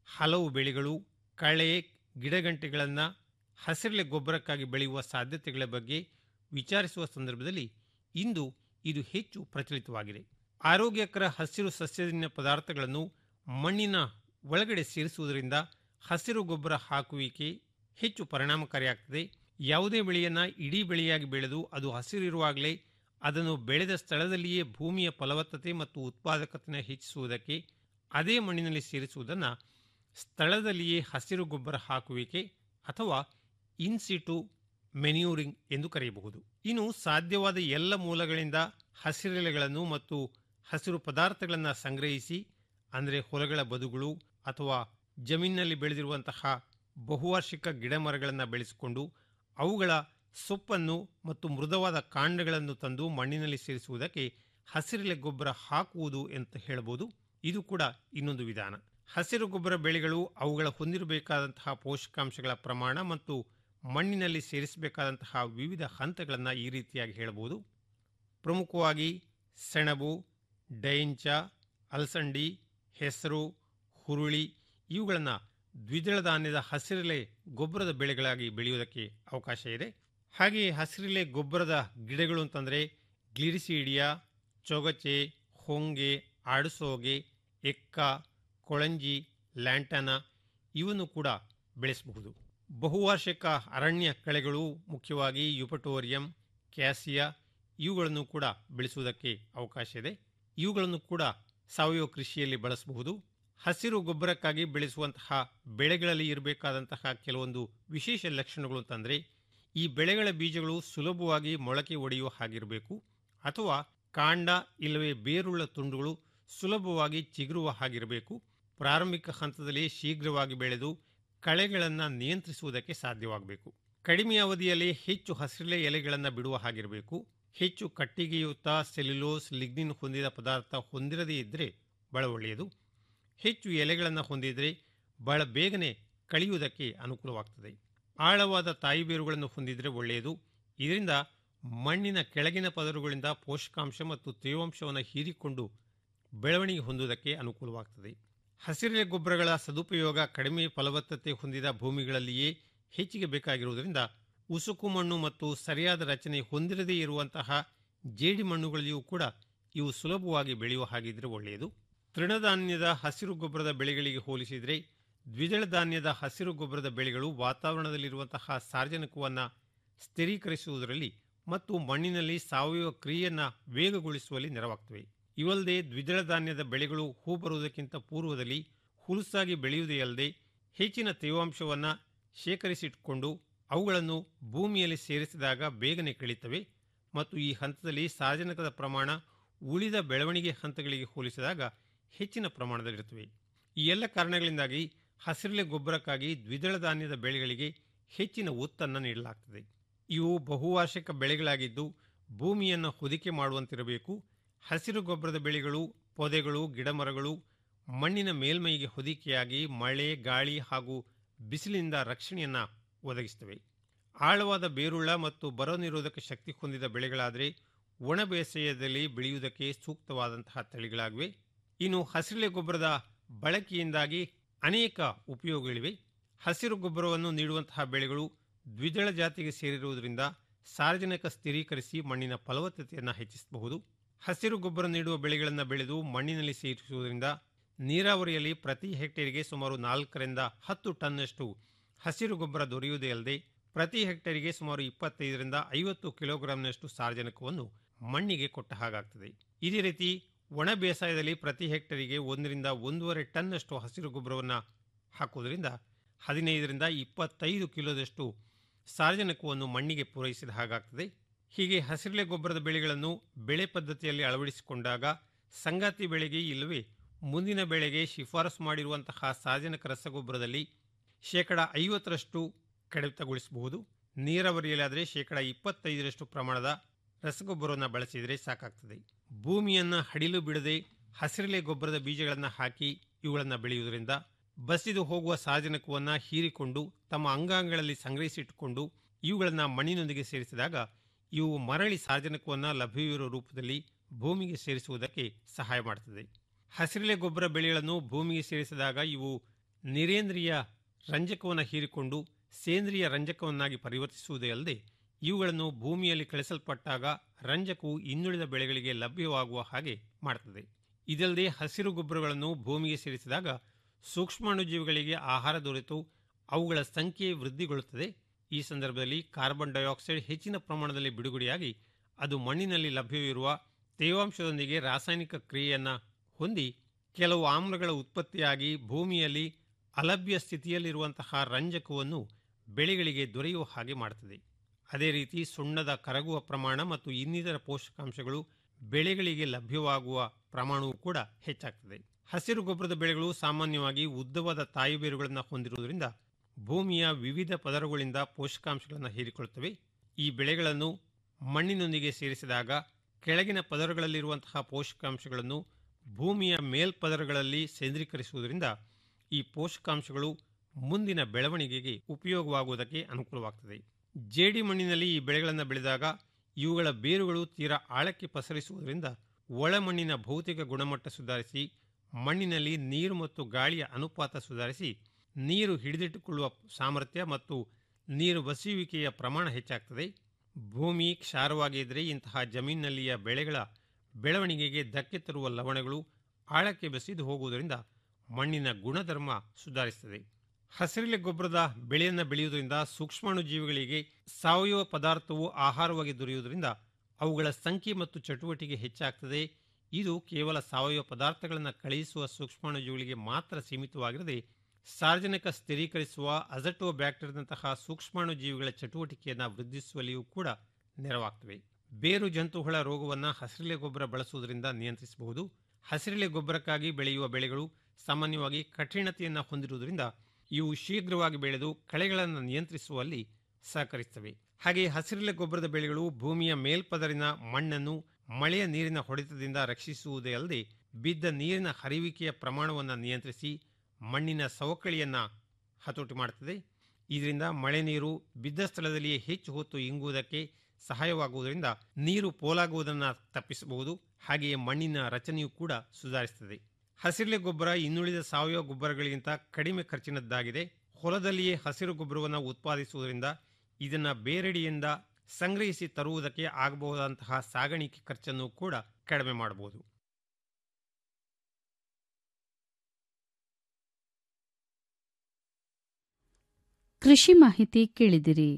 ಹಲವು ಬೆಳೆಗಳು ಕಳೆ ಗಿಡಗಂಟೆಗಳನ್ನು ಹಸಿರೆಲೆ ಗೊಬ್ಬರಕ್ಕಾಗಿ ಬೆಳೆಯುವ ಸಾಧ್ಯತೆಗಳ ಬಗ್ಗೆ ವಿಚಾರಿಸುವ ಸಂದರ್ಭದಲ್ಲಿ ಇಂದು ಇದು ಹೆಚ್ಚು ಪ್ರಚಲಿತವಾಗಿದೆ ಆರೋಗ್ಯಕರ ಹಸಿರು ಸಸ್ಯಜನ್ಯ ಪದಾರ್ಥಗಳನ್ನು ಮಣ್ಣಿನ ಒಳಗಡೆ ಸೇರಿಸುವುದರಿಂದ ಹಸಿರು ಗೊಬ್ಬರ ಹಾಕುವಿಕೆ ಹೆಚ್ಚು ಪರಿಣಾಮಕಾರಿಯಾಗ್ತದೆ ಯಾವುದೇ ಬೆಳೆಯನ್ನು ಇಡೀ ಬೆಳೆಯಾಗಿ ಬೆಳೆದು ಅದು ಹಸಿರಿರುವಾಗಲೇ ಅದನ್ನು ಬೆಳೆದ ಸ್ಥಳದಲ್ಲಿಯೇ ಭೂಮಿಯ ಫಲವತ್ತತೆ ಮತ್ತು ಉತ್ಪಾದಕತೆಯನ್ನು ಹೆಚ್ಚಿಸುವುದಕ್ಕೆ ಅದೇ ಮಣ್ಣಿನಲ್ಲಿ ಸೇರಿಸುವುದನ್ನು ಸ್ಥಳದಲ್ಲಿಯೇ ಹಸಿರು ಗೊಬ್ಬರ ಹಾಕುವಿಕೆ ಅಥವಾ ಇನ್ಸಿಟು ಮೆನ್ಯೂರಿಂಗ್ ಎಂದು ಕರೆಯಬಹುದು ಇನ್ನು ಸಾಧ್ಯವಾದ ಎಲ್ಲ ಮೂಲಗಳಿಂದ ಹಸಿರೆಲೆಗಳನ್ನು ಮತ್ತು ಹಸಿರು ಪದಾರ್ಥಗಳನ್ನು ಸಂಗ್ರಹಿಸಿ ಅಂದರೆ ಹೊಲಗಳ ಬದುಗಳು ಅಥವಾ ಜಮೀನಿನಲ್ಲಿ ಬೆಳೆದಿರುವಂತಹ ಬಹುವಾರ್ಷಿಕ ಗಿಡ ಮರಗಳನ್ನು ಬೆಳೆಸಿಕೊಂಡು ಅವುಗಳ ಸೊಪ್ಪನ್ನು ಮತ್ತು ಮೃದುವಾದ ಕಾಂಡಗಳನ್ನು ತಂದು ಮಣ್ಣಿನಲ್ಲಿ ಸೇರಿಸುವುದಕ್ಕೆ ಹಸಿರೆಲೆ ಗೊಬ್ಬರ ಹಾಕುವುದು ಅಂತ ಹೇಳಬಹುದು ಇದು ಕೂಡ ಇನ್ನೊಂದು ವಿಧಾನ ಹಸಿರು ಗೊಬ್ಬರ ಬೆಳೆಗಳು ಅವುಗಳ ಹೊಂದಿರಬೇಕಾದಂತಹ ಪೋಷಕಾಂಶಗಳ ಪ್ರಮಾಣ ಮತ್ತು ಮಣ್ಣಿನಲ್ಲಿ ಸೇರಿಸಬೇಕಾದಂತಹ ವಿವಿಧ ಹಂತಗಳನ್ನು ಈ ರೀತಿಯಾಗಿ ಹೇಳಬಹುದು ಪ್ರಮುಖವಾಗಿ ಸೆಣಬು ಡೈಂಚ ಅಲಸಂಡಿ ಹೆಸರು ಹುರುಳಿ ಇವುಗಳನ್ನು ದ್ವಿದಳ ಧಾನ್ಯದ ಹಸಿರೆಲೆ ಗೊಬ್ಬರದ ಬೆಳೆಗಳಾಗಿ ಬೆಳೆಯುವುದಕ್ಕೆ ಅವಕಾಶ ಇದೆ ಹಾಗೆಯೇ ಹಸಿರೆಲೆ ಗೊಬ್ಬರದ ಗಿಡಗಳು ಅಂತಂದರೆ ಗ್ಲಿರಿಸೀಡಿಯಾ ಚೊಗಚೆ ಹೊಂಗೆ ಆಡುಸೋಗೆ ಎಕ್ಕ ಕೊಳಂಜಿ ಲ್ಯಾಂಟನ ಇವನ್ನು ಕೂಡ ಬೆಳೆಸಬಹುದು ಬಹುವಾರ್ಷಿಕ ಅರಣ್ಯ ಕಳೆಗಳು ಮುಖ್ಯವಾಗಿ ಯುಪಟೋರಿಯಂ ಕ್ಯಾಸಿಯಾ ಇವುಗಳನ್ನು ಕೂಡ ಬೆಳೆಸುವುದಕ್ಕೆ ಅವಕಾಶ ಇದೆ ಇವುಗಳನ್ನು ಕೂಡ ಸಾವಯವ ಕೃಷಿಯಲ್ಲಿ ಬಳಸಬಹುದು ಹಸಿರು ಗೊಬ್ಬರಕ್ಕಾಗಿ ಬೆಳೆಸುವಂತಹ ಬೆಳೆಗಳಲ್ಲಿ ಇರಬೇಕಾದಂತಹ ಕೆಲವೊಂದು ವಿಶೇಷ ಲಕ್ಷಣಗಳು ಅಂತಂದರೆ ಈ ಬೆಳೆಗಳ ಬೀಜಗಳು ಸುಲಭವಾಗಿ ಮೊಳಕೆ ಒಡೆಯುವ ಹಾಗಿರಬೇಕು ಅಥವಾ ಕಾಂಡ ಇಲ್ಲವೇ ಬೇರುಳ್ಳ ತುಂಡುಗಳು ಸುಲಭವಾಗಿ ಚಿಗುರುವ ಹಾಗಿರಬೇಕು ಪ್ರಾರಂಭಿಕ ಹಂತದಲ್ಲಿ ಶೀಘ್ರವಾಗಿ ಬೆಳೆದು ಕಳೆಗಳನ್ನು ನಿಯಂತ್ರಿಸುವುದಕ್ಕೆ ಸಾಧ್ಯವಾಗಬೇಕು ಕಡಿಮೆ ಅವಧಿಯಲ್ಲಿ ಹೆಚ್ಚು ಹಸಿರೆಲೆ ಎಲೆಗಳನ್ನು ಬಿಡುವ ಹಾಗಿರಬೇಕು ಹೆಚ್ಚು ಕಟ್ಟಿಗೆಯುಕ್ತ ಸೆಲ್ಯುಲೋಸ್ ಲಿಗ್ನಿನ್ ಹೊಂದಿದ ಪದಾರ್ಥ ಹೊಂದಿರದೇ ಇದ್ದರೆ ಬಹಳ ಒಳ್ಳೆಯದು ಹೆಚ್ಚು ಎಲೆಗಳನ್ನು ಹೊಂದಿದರೆ ಬಹಳ ಬೇಗನೆ ಕಳೆಯುವುದಕ್ಕೆ ಅನುಕೂಲವಾಗ್ತದೆ ಆಳವಾದ ತಾಯಿ ಬೇರುಗಳನ್ನು ಹೊಂದಿದರೆ ಒಳ್ಳೆಯದು ಇದರಿಂದ ಮಣ್ಣಿನ ಕೆಳಗಿನ ಪದರುಗಳಿಂದ ಪೋಷಕಾಂಶ ಮತ್ತು ತೇವಾಂಶವನ್ನು ಹೀರಿಕೊಂಡು ಬೆಳವಣಿಗೆ ಹೊಂದುವುದಕ್ಕೆ ಅನುಕೂಲವಾಗ್ತದೆ ಹಸಿರೆಲೆ ಗೊಬ್ಬರಗಳ ಸದುಪಯೋಗ ಕಡಿಮೆ ಫಲವತ್ತತೆ ಹೊಂದಿದ ಭೂಮಿಗಳಲ್ಲಿಯೇ ಹೆಚ್ಚಿಗೆ ಬೇಕಾಗಿರುವುದರಿಂದ ಉಸುಕು ಮಣ್ಣು ಮತ್ತು ಸರಿಯಾದ ರಚನೆ ಹೊಂದಿರದೇ ಇರುವಂತಹ ಜೇಡಿ ಮಣ್ಣುಗಳಲ್ಲಿಯೂ ಕೂಡ ಇವು ಸುಲಭವಾಗಿ ಬೆಳೆಯುವ ಹಾಗಿದ್ರೆ ಒಳ್ಳೆಯದು ತೃಣಧಾನ್ಯದ ಹಸಿರು ಗೊಬ್ಬರದ ಬೆಳೆಗಳಿಗೆ ಹೋಲಿಸಿದರೆ ದ್ವಿದಳ ಧಾನ್ಯದ ಹಸಿರು ಗೊಬ್ಬರದ ಬೆಳೆಗಳು ವಾತಾವರಣದಲ್ಲಿರುವಂತಹ ಸಾರ್ವಜನಿಕವನ್ನು ಸ್ಥಿರೀಕರಿಸುವುದರಲ್ಲಿ ಮತ್ತು ಮಣ್ಣಿನಲ್ಲಿ ಸಾವಯವ ಕ್ರಿಯೆಯನ್ನು ವೇಗಗೊಳಿಸುವಲ್ಲಿ ನೆರವಾಗ್ತವೆ ಇವಲ್ಲದೆ ದ್ವಿದಳ ಧಾನ್ಯದ ಬೆಳೆಗಳು ಹೂ ಬರುವುದಕ್ಕಿಂತ ಪೂರ್ವದಲ್ಲಿ ಹುಲುಸಾಗಿ ಬೆಳೆಯುವುದೇ ಅಲ್ಲದೆ ಹೆಚ್ಚಿನ ತೇವಾಂಶವನ್ನು ಶೇಖರಿಸಿಟ್ಟುಕೊಂಡು ಅವುಗಳನ್ನು ಭೂಮಿಯಲ್ಲಿ ಸೇರಿಸಿದಾಗ ಬೇಗನೆ ಕಳೀತವೆ ಮತ್ತು ಈ ಹಂತದಲ್ಲಿ ಸಾರ್ವಜನಿಕದ ಪ್ರಮಾಣ ಉಳಿದ ಬೆಳವಣಿಗೆ ಹಂತಗಳಿಗೆ ಹೋಲಿಸಿದಾಗ ಹೆಚ್ಚಿನ ಪ್ರಮಾಣದಲ್ಲಿರುತ್ತವೆ ಈ ಎಲ್ಲ ಕಾರಣಗಳಿಂದಾಗಿ ಹಸಿರೆಲೆ ಗೊಬ್ಬರಕ್ಕಾಗಿ ದ್ವಿದಳ ಧಾನ್ಯದ ಬೆಳೆಗಳಿಗೆ ಹೆಚ್ಚಿನ ಒತ್ತನ್ನು ನೀಡಲಾಗ್ತದೆ ಇವು ಬಹುವಾರ್ಷಿಕ ಬೆಳೆಗಳಾಗಿದ್ದು ಭೂಮಿಯನ್ನು ಹೊದಿಕೆ ಮಾಡುವಂತಿರಬೇಕು ಹಸಿರು ಗೊಬ್ಬರದ ಬೆಳೆಗಳು ಪೊದೆಗಳು ಗಿಡಮರಗಳು ಮಣ್ಣಿನ ಮೇಲ್ಮೈಗೆ ಹೊದಿಕೆಯಾಗಿ ಮಳೆ ಗಾಳಿ ಹಾಗೂ ಬಿಸಿಲಿನಿಂದ ರಕ್ಷಣೆಯನ್ನು ಒದಗಿಸುತ್ತವೆ ಆಳವಾದ ಬೇರುಳ್ಳ ಮತ್ತು ಬರ ನಿರೋಧಕ ಶಕ್ತಿ ಹೊಂದಿದ ಬೆಳೆಗಳಾದರೆ ಒಣ ಬೇಸಾಯದಲ್ಲಿ ಬೆಳೆಯುವುದಕ್ಕೆ ಸೂಕ್ತವಾದಂತಹ ತಳಿಗಳಾಗಿವೆ ಇನ್ನು ಹಸಿರೆಲೆ ಗೊಬ್ಬರದ ಬಳಕೆಯಿಂದಾಗಿ ಅನೇಕ ಉಪಯೋಗಗಳಿವೆ ಹಸಿರು ಗೊಬ್ಬರವನ್ನು ನೀಡುವಂತಹ ಬೆಳೆಗಳು ದ್ವಿದಳ ಜಾತಿಗೆ ಸೇರಿರುವುದರಿಂದ ಸಾರ್ವಜನಿಕ ಸ್ಥಿರೀಕರಿಸಿ ಮಣ್ಣಿನ ಫಲವತ್ತತೆಯನ್ನು ಹೆಚ್ಚಿಸಬಹುದು ಹಸಿರು ಗೊಬ್ಬರ ನೀಡುವ ಬೆಳೆಗಳನ್ನು ಬೆಳೆದು ಮಣ್ಣಿನಲ್ಲಿ ಸೇರಿಸುವುದರಿಂದ ನೀರಾವರಿಯಲ್ಲಿ ಪ್ರತಿ ಹೆಕ್ಟೇರಿಗೆ ಸುಮಾರು ನಾಲ್ಕರಿಂದ ಹತ್ತು ಟನ್ನಷ್ಟು ಹಸಿರು ಗೊಬ್ಬರ ದೊರೆಯುವುದೇ ಅಲ್ಲದೆ ಪ್ರತಿ ಹೆಕ್ಟೇರಿಗೆ ಸುಮಾರು ಇಪ್ಪತ್ತೈದರಿಂದ ಐವತ್ತು ಕಿಲೋಗ್ರಾಂನಷ್ಟು ಸಾರ್ವಜನಿಕವನ್ನು ಮಣ್ಣಿಗೆ ಕೊಟ್ಟ ಹಾಗಾಗ್ತದೆ ಇದೇ ರೀತಿ ಒಣ ಬೇಸಾಯದಲ್ಲಿ ಪ್ರತಿ ಹೆಕ್ಟೇರಿಗೆ ಒಂದರಿಂದ ಒಂದೂವರೆ ಟನ್ನಷ್ಟು ಹಸಿರು ಗೊಬ್ಬರವನ್ನು ಹಾಕುವುದರಿಂದ ಹದಿನೈದರಿಂದ ಇಪ್ಪತ್ತೈದು ಕಿಲೋದಷ್ಟು ಸಾರ್ವಜನಿಕವನ್ನು ಮಣ್ಣಿಗೆ ಪೂರೈಸಿದ ಹಾಗಾಗ್ತದೆ ಹೀಗೆ ಹಸಿರೆಲೆ ಗೊಬ್ಬರದ ಬೆಳೆಗಳನ್ನು ಬೆಳೆ ಪದ್ಧತಿಯಲ್ಲಿ ಅಳವಡಿಸಿಕೊಂಡಾಗ ಸಂಗಾತಿ ಬೆಳೆಗೆ ಇಲ್ಲವೇ ಮುಂದಿನ ಬೆಳೆಗೆ ಶಿಫಾರಸು ಮಾಡಿರುವಂತಹ ಸಾರ್ವಜನಿಕ ರಸಗೊಬ್ಬರದಲ್ಲಿ ಶೇಕಡ ಐವತ್ತರಷ್ಟು ಕಡಿತಗೊಳಿಸಬಹುದು ನೀರಾವರಿಯಲ್ಲಾದರೆ ಶೇಕಡ ಇಪ್ಪತ್ತೈದರಷ್ಟು ಪ್ರಮಾಣದ ರಸಗೊಬ್ಬರವನ್ನು ಬಳಸಿದರೆ ಸಾಕಾಗ್ತದೆ ಭೂಮಿಯನ್ನು ಹಡಿಲು ಬಿಡದೆ ಹಸಿರೆಲೆ ಗೊಬ್ಬರದ ಬೀಜಗಳನ್ನು ಹಾಕಿ ಇವುಗಳನ್ನು ಬೆಳೆಯುವುದರಿಂದ ಬಸಿದು ಹೋಗುವ ಸಾರ್ವಜನಿಕವನ್ನು ಹೀರಿಕೊಂಡು ತಮ್ಮ ಅಂಗಾಂಗಗಳಲ್ಲಿ ಸಂಗ್ರಹಿಸಿಟ್ಟುಕೊಂಡು ಇವುಗಳನ್ನು ಮಣ್ಣಿನೊಂದಿಗೆ ಸೇರಿಸಿದಾಗ ಇವು ಮರಳಿ ಸಾರ್ವಜನಿಕವನ್ನು ಲಭ್ಯವಿರುವ ರೂಪದಲ್ಲಿ ಭೂಮಿಗೆ ಸೇರಿಸುವುದಕ್ಕೆ ಸಹಾಯ ಮಾಡುತ್ತದೆ ಹಸಿರೆಲೆ ಗೊಬ್ಬರ ಬೆಳೆಗಳನ್ನು ಭೂಮಿಗೆ ಸೇರಿಸಿದಾಗ ಇವು ನಿರೇಂದ್ರಿಯ ರಂಜಕವನ್ನು ಹೀರಿಕೊಂಡು ಸೇಂದ್ರಿಯ ರಂಜಕವನ್ನಾಗಿ ಪರಿವರ್ತಿಸುವುದೇ ಅಲ್ಲದೆ ಇವುಗಳನ್ನು ಭೂಮಿಯಲ್ಲಿ ಕಳಿಸಲ್ಪಟ್ಟಾಗ ರಂಜಕವು ಇನ್ನುಳಿದ ಬೆಳೆಗಳಿಗೆ ಲಭ್ಯವಾಗುವ ಹಾಗೆ ಮಾಡುತ್ತದೆ ಇದಲ್ಲದೆ ಹಸಿರು ಗೊಬ್ಬರಗಳನ್ನು ಭೂಮಿಗೆ ಸೇರಿಸಿದಾಗ ಸೂಕ್ಷ್ಮಾಣುಜೀವಿಗಳಿಗೆ ಆಹಾರ ದೊರೆತು ಅವುಗಳ ಸಂಖ್ಯೆ ವೃದ್ಧಿಗೊಳ್ಳುತ್ತದೆ ಈ ಸಂದರ್ಭದಲ್ಲಿ ಕಾರ್ಬನ್ ಡೈಆಕ್ಸೈಡ್ ಹೆಚ್ಚಿನ ಪ್ರಮಾಣದಲ್ಲಿ ಬಿಡುಗಡೆಯಾಗಿ ಅದು ಮಣ್ಣಿನಲ್ಲಿ ಲಭ್ಯವಿರುವ ತೇವಾಂಶದೊಂದಿಗೆ ರಾಸಾಯನಿಕ ಕ್ರಿಯೆಯನ್ನು ಹೊಂದಿ ಕೆಲವು ಆಮ್ಲಗಳ ಉತ್ಪತ್ತಿಯಾಗಿ ಭೂಮಿಯಲ್ಲಿ ಅಲಭ್ಯ ಸ್ಥಿತಿಯಲ್ಲಿರುವಂತಹ ರಂಜಕವನ್ನು ಬೆಳೆಗಳಿಗೆ ದೊರೆಯುವ ಹಾಗೆ ಮಾಡುತ್ತದೆ ಅದೇ ರೀತಿ ಸುಣ್ಣದ ಕರಗುವ ಪ್ರಮಾಣ ಮತ್ತು ಇನ್ನಿತರ ಪೋಷಕಾಂಶಗಳು ಬೆಳೆಗಳಿಗೆ ಲಭ್ಯವಾಗುವ ಪ್ರಮಾಣವೂ ಕೂಡ ಹೆಚ್ಚಾಗ್ತದೆ ಹಸಿರು ಗೊಬ್ಬರದ ಬೆಳೆಗಳು ಸಾಮಾನ್ಯವಾಗಿ ಉದ್ದವಾದ ತಾಯಿ ಬೇರುಗಳನ್ನು ಹೊಂದಿರುವುದರಿಂದ ಭೂಮಿಯ ವಿವಿಧ ಪದರಗಳಿಂದ ಪೋಷಕಾಂಶಗಳನ್ನು ಹೀರಿಕೊಳ್ಳುತ್ತವೆ ಈ ಬೆಳೆಗಳನ್ನು ಮಣ್ಣಿನೊಂದಿಗೆ ಸೇರಿಸಿದಾಗ ಕೆಳಗಿನ ಪದರಗಳಲ್ಲಿರುವಂತಹ ಪೋಷಕಾಂಶಗಳನ್ನು ಭೂಮಿಯ ಮೇಲ್ಪದರಗಳಲ್ಲಿ ಕೇಂದ್ರೀಕರಿಸುವುದರಿಂದ ಈ ಪೋಷಕಾಂಶಗಳು ಮುಂದಿನ ಬೆಳವಣಿಗೆಗೆ ಉಪಯೋಗವಾಗುವುದಕ್ಕೆ ಅನುಕೂಲವಾಗುತ್ತದೆ ಜೇಡಿ ಮಣ್ಣಿನಲ್ಲಿ ಈ ಬೆಳೆಗಳನ್ನು ಬೆಳೆದಾಗ ಇವುಗಳ ಬೇರುಗಳು ತೀರಾ ಆಳಕ್ಕೆ ಪಸರಿಸುವುದರಿಂದ ಒಳಮಣ್ಣಿನ ಭೌತಿಕ ಗುಣಮಟ್ಟ ಸುಧಾರಿಸಿ ಮಣ್ಣಿನಲ್ಲಿ ನೀರು ಮತ್ತು ಗಾಳಿಯ ಅನುಪಾತ ಸುಧಾರಿಸಿ ನೀರು ಹಿಡಿದಿಟ್ಟುಕೊಳ್ಳುವ ಸಾಮರ್ಥ್ಯ ಮತ್ತು ನೀರು ಬಸಿಯುವಿಕೆಯ ಪ್ರಮಾಣ ಹೆಚ್ಚಾಗ್ತದೆ ಭೂಮಿ ಕ್ಷಾರವಾಗಿದ್ದರೆ ಇಂತಹ ಜಮೀನಿನಲ್ಲಿಯ ಬೆಳೆಗಳ ಬೆಳವಣಿಗೆಗೆ ಧಕ್ಕೆ ತರುವ ಲವಣಗಳು ಆಳಕ್ಕೆ ಬೆಸೆದು ಹೋಗುವುದರಿಂದ ಮಣ್ಣಿನ ಗುಣಧರ್ಮ ಸುಧಾರಿಸುತ್ತದೆ ಹಸಿರೆಲೆ ಗೊಬ್ಬರದ ಬೆಳೆಯನ್ನು ಬೆಳೆಯುವುದರಿಂದ ಸೂಕ್ಷ್ಮಾಣುಜೀವಿಗಳಿಗೆ ಸಾವಯವ ಪದಾರ್ಥವು ಆಹಾರವಾಗಿ ದೊರೆಯುವುದರಿಂದ ಅವುಗಳ ಸಂಖ್ಯೆ ಮತ್ತು ಚಟುವಟಿಕೆ ಹೆಚ್ಚಾಗ್ತದೆ ಇದು ಕೇವಲ ಸಾವಯವ ಪದಾರ್ಥಗಳನ್ನು ಕಳುಹಿಸುವ ಸೂಕ್ಷ್ಮಾಣುಜೀವಿಗಳಿಗೆ ಮಾತ್ರ ಸೀಮಿತವಾಗಿರದೆ ಸಾರ್ವಜನಿಕ ಸ್ಥಿರೀಕರಿಸುವ ಅಜಟೋ ಬ್ಯಾಕ್ಟೀರಿಯಾದಂತಹ ಸೂಕ್ಷ್ಮಾಣುಜೀವಿಗಳ ಚಟುವಟಿಕೆಯನ್ನು ವೃದ್ಧಿಸುವಲ್ಲಿಯೂ ಕೂಡ ನೆರವಾಗ್ತವೆ ಬೇರು ಜಂತುಹುಳ ರೋಗವನ್ನು ಹಸಿರೆಲೆ ಗೊಬ್ಬರ ಬಳಸುವುದರಿಂದ ನಿಯಂತ್ರಿಸಬಹುದು ಹಸಿರೆಲೆ ಗೊಬ್ಬರಕ್ಕಾಗಿ ಬೆಳೆಯುವ ಬೆಳೆಗಳು ಸಾಮಾನ್ಯವಾಗಿ ಕಠಿಣತೆಯನ್ನು ಹೊಂದಿರುವುದರಿಂದ ಇವು ಶೀಘ್ರವಾಗಿ ಬೆಳೆದು ಕಳೆಗಳನ್ನು ನಿಯಂತ್ರಿಸುವಲ್ಲಿ ಸಹಕರಿಸುತ್ತವೆ ಹಾಗೆ ಹಸಿರೆಲೆ ಗೊಬ್ಬರದ ಬೆಳೆಗಳು ಭೂಮಿಯ ಮೇಲ್ಪದರಿನ ಮಣ್ಣನ್ನು ಮಳೆಯ ನೀರಿನ ಹೊಡೆತದಿಂದ ರಕ್ಷಿಸುವುದೇ ಅಲ್ಲದೆ ಬಿದ್ದ ನೀರಿನ ಹರಿವಿಕೆಯ ಪ್ರಮಾಣವನ್ನು ನಿಯಂತ್ರಿಸಿ ಮಣ್ಣಿನ ಸವಕಳಿಯನ್ನು ಹತೋಟಿ ಮಾಡುತ್ತದೆ ಇದರಿಂದ ಮಳೆ ನೀರು ಬಿದ್ದ ಸ್ಥಳದಲ್ಲಿಯೇ ಹೆಚ್ಚು ಹೊತ್ತು ಇಂಗುವುದಕ್ಕೆ ಸಹಾಯವಾಗುವುದರಿಂದ ನೀರು ಪೋಲಾಗುವುದನ್ನು ತಪ್ಪಿಸಬಹುದು ಹಾಗೆಯೇ ಮಣ್ಣಿನ ರಚನೆಯೂ ಕೂಡ ಸುಧಾರಿಸುತ್ತದೆ ಹಸಿರೆಲೆ ಗೊಬ್ಬರ ಇನ್ನುಳಿದ ಸಾವಯವ ಗೊಬ್ಬರಗಳಿಗಿಂತ ಕಡಿಮೆ ಖರ್ಚಿನದ್ದಾಗಿದೆ ಹೊಲದಲ್ಲಿಯೇ ಹಸಿರು ಗೊಬ್ಬರವನ್ನು ಉತ್ಪಾದಿಸುವುದರಿಂದ ಇದನ್ನು ಬೇರೆಡೆಯಿಂದ ಸಂಗ್ರಹಿಸಿ ತರುವುದಕ್ಕೆ ಆಗಬಹುದಂತಹ ಸಾಗಾಣಿಕೆ ಖರ್ಚನ್ನು ಕೂಡ ಕಡಿಮೆ ಮಾಡಬಹುದು ಕೃಷಿ ಮಾಹಿತಿ ಕೇಳಿದಿರಿ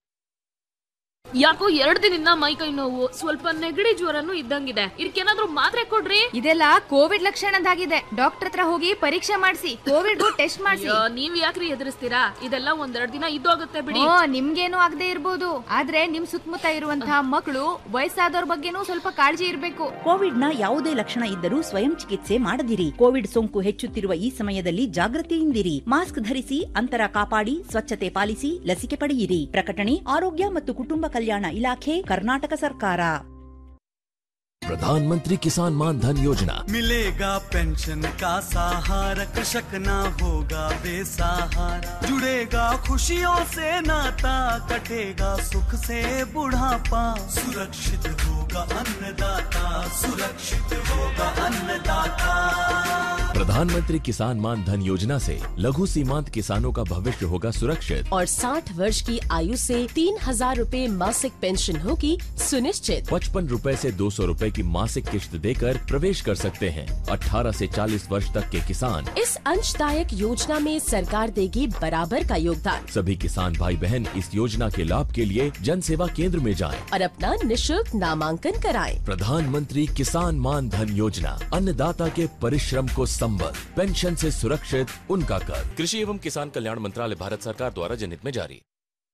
ಯಾಕೋ ಎರಡ್ ದಿನದಿಂದ ಮೈ ಕೈ ನೋವು ಸ್ವಲ್ಪ ನೆಗಡಿ ಜ್ವರನು ಇದ್ದಂಗಿದೆ ಇದಕ್ಕೇನಾದ್ರೂ ಮಾತ್ರೆ ಕೊಡ್ರಿ ಇದೆಲ್ಲ ಕೋವಿಡ್ ಲಕ್ಷಣದಾಗಿದೆ ಡಾಕ್ಟರ್ ಹತ್ರ ಹೋಗಿ ಪರೀಕ್ಷೆ ಮಾಡಿಸಿ ಕೋವಿಡ್ ಟೆಸ್ಟ್ ಮಾಡಿಸಿ ಅಯ್ಯೋ, ನೀವ್ ಯಾಕ್ರಿ ಎದುರಿಸ್ತೀರಾ ಇದೆಲ್ಲ ಒಂದೆರಡ್ ದಿನ ಇದ್ದೋಗುತ್ತೆ ಬಿಡಿ ಓ ನಿಮ್ಗೇನು ಆಗದೆ ಇರ್ಬೋದು ಆದ್ರೆ ನಿಮ್ ಸುತ್ತಮುತ್ತ ಇರುವಂತಹ ಮಕ್ಕಳು ವಯಸ್ಸಾದವ್ರ ಬಗ್ಗೆನೂ ಸ್ವಲ್ಪ ಕಾಳಜಿ ಇರ್ಬೇಕು ಕೋವಿಡ್ನ ಯಾವುದೇ ಲಕ್ಷಣ ಇದ್ದರೂ ಸ್ವಯಂ ಚಿಕಿತ್ಸೆ ಮಾಡದಿರಿ ಕೋವಿಡ್ ಸೋಂಕು ಹೆಚ್ಚುತ್ತಿರುವ ಈ ಸಮಯದಲ್ಲಿ ಜಾಗೃತಿಯಿಂದಿರಿ ಮಾಸ್ಕ್ ಧರಿಸಿ ಅಂತರ ಕಾಪಾಡಿ ಸ್ವಚ್ಛತೆ ಪಾಲಿಸಿ ಲಸಿಕೆ ಪಡೆಯಿರಿ ಪ್ರಕಟಣೆ ಆರೋಗ್ಯ ಮತ್ತು ಕುಟುಂಬ ಕಲ್ಯಾಣ ಇಲಾಖೆ ಕರ್ನಾಟಕ ಸರ್ಕಾರ प्रधानमंत्री किसान मान धन योजना मिलेगा पेंशन का सहारा कृषक ना होगा बेसहारा जुड़ेगा खुशियों से नाता कटेगा सुख से बुढ़ापा सुरक्षित होगा अन्नदाता सुरक्षित होगा अन्नदाता प्रधानमंत्री किसान मान धन योजना से लघु सीमांत किसानों का भविष्य होगा सुरक्षित और 60 वर्ष की आयु से तीन हजार रूपए मासिक पेंशन होगी सुनिश्चित पचपन रूपए से दो सौ रूपए की मासिक किश्त देकर प्रवेश कर सकते हैं 18 से 40 वर्ष तक के किसान इस अंशदायक योजना में सरकार देगी बराबर का योगदान सभी किसान भाई बहन इस योजना के लाभ के लिए जन सेवा केंद्र में जाएं। और अपना निशुल्क नामांकन कराएं। प्रधानमंत्री किसान मान धन योजना अन्नदाता के परिश्रम को संबल पेंशन से सुरक्षित उनका कर कृषि एवं किसान कल्याण मंत्रालय भारत सरकार द्वारा जनहित में जारी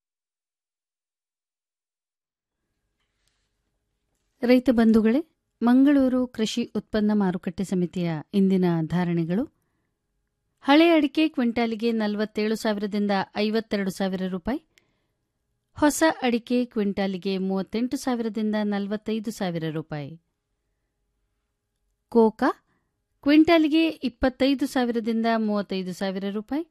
ರೈತ ಬಂಧುಗಳೇ ಮಂಗಳೂರು ಕೃಷಿ ಉತ್ಪನ್ನ ಮಾರುಕಟ್ಟೆ ಸಮಿತಿಯ ಇಂದಿನ ಧಾರಣೆಗಳು ಹಳೆ ಅಡಿಕೆ ಕ್ವಿಂಟಾಲಿಗೆ ನಲವತ್ತೇಳು ಸಾವಿರದಿಂದ ಐವತ್ತೆರಡು ಸಾವಿರ ರೂಪಾಯಿ ಹೊಸ ಅಡಿಕೆ ಕ್ವಿಂಟಾಲಿಗೆ ಮೂವತ್ತೆಂಟು ಸಾವಿರದಿಂದ ನಲವತ್ತೈದು ಸಾವಿರ ರೂಪಾಯಿ ಕೋಕಾ ಕ್ವಿಂಟಾಲಿಗೆ ಇಪ್ಪತ್ತೈದು ಸಾವಿರದಿಂದ ಮೂವತ್ತೈದು ಸಾವಿರ ರೂಪಾಯಿ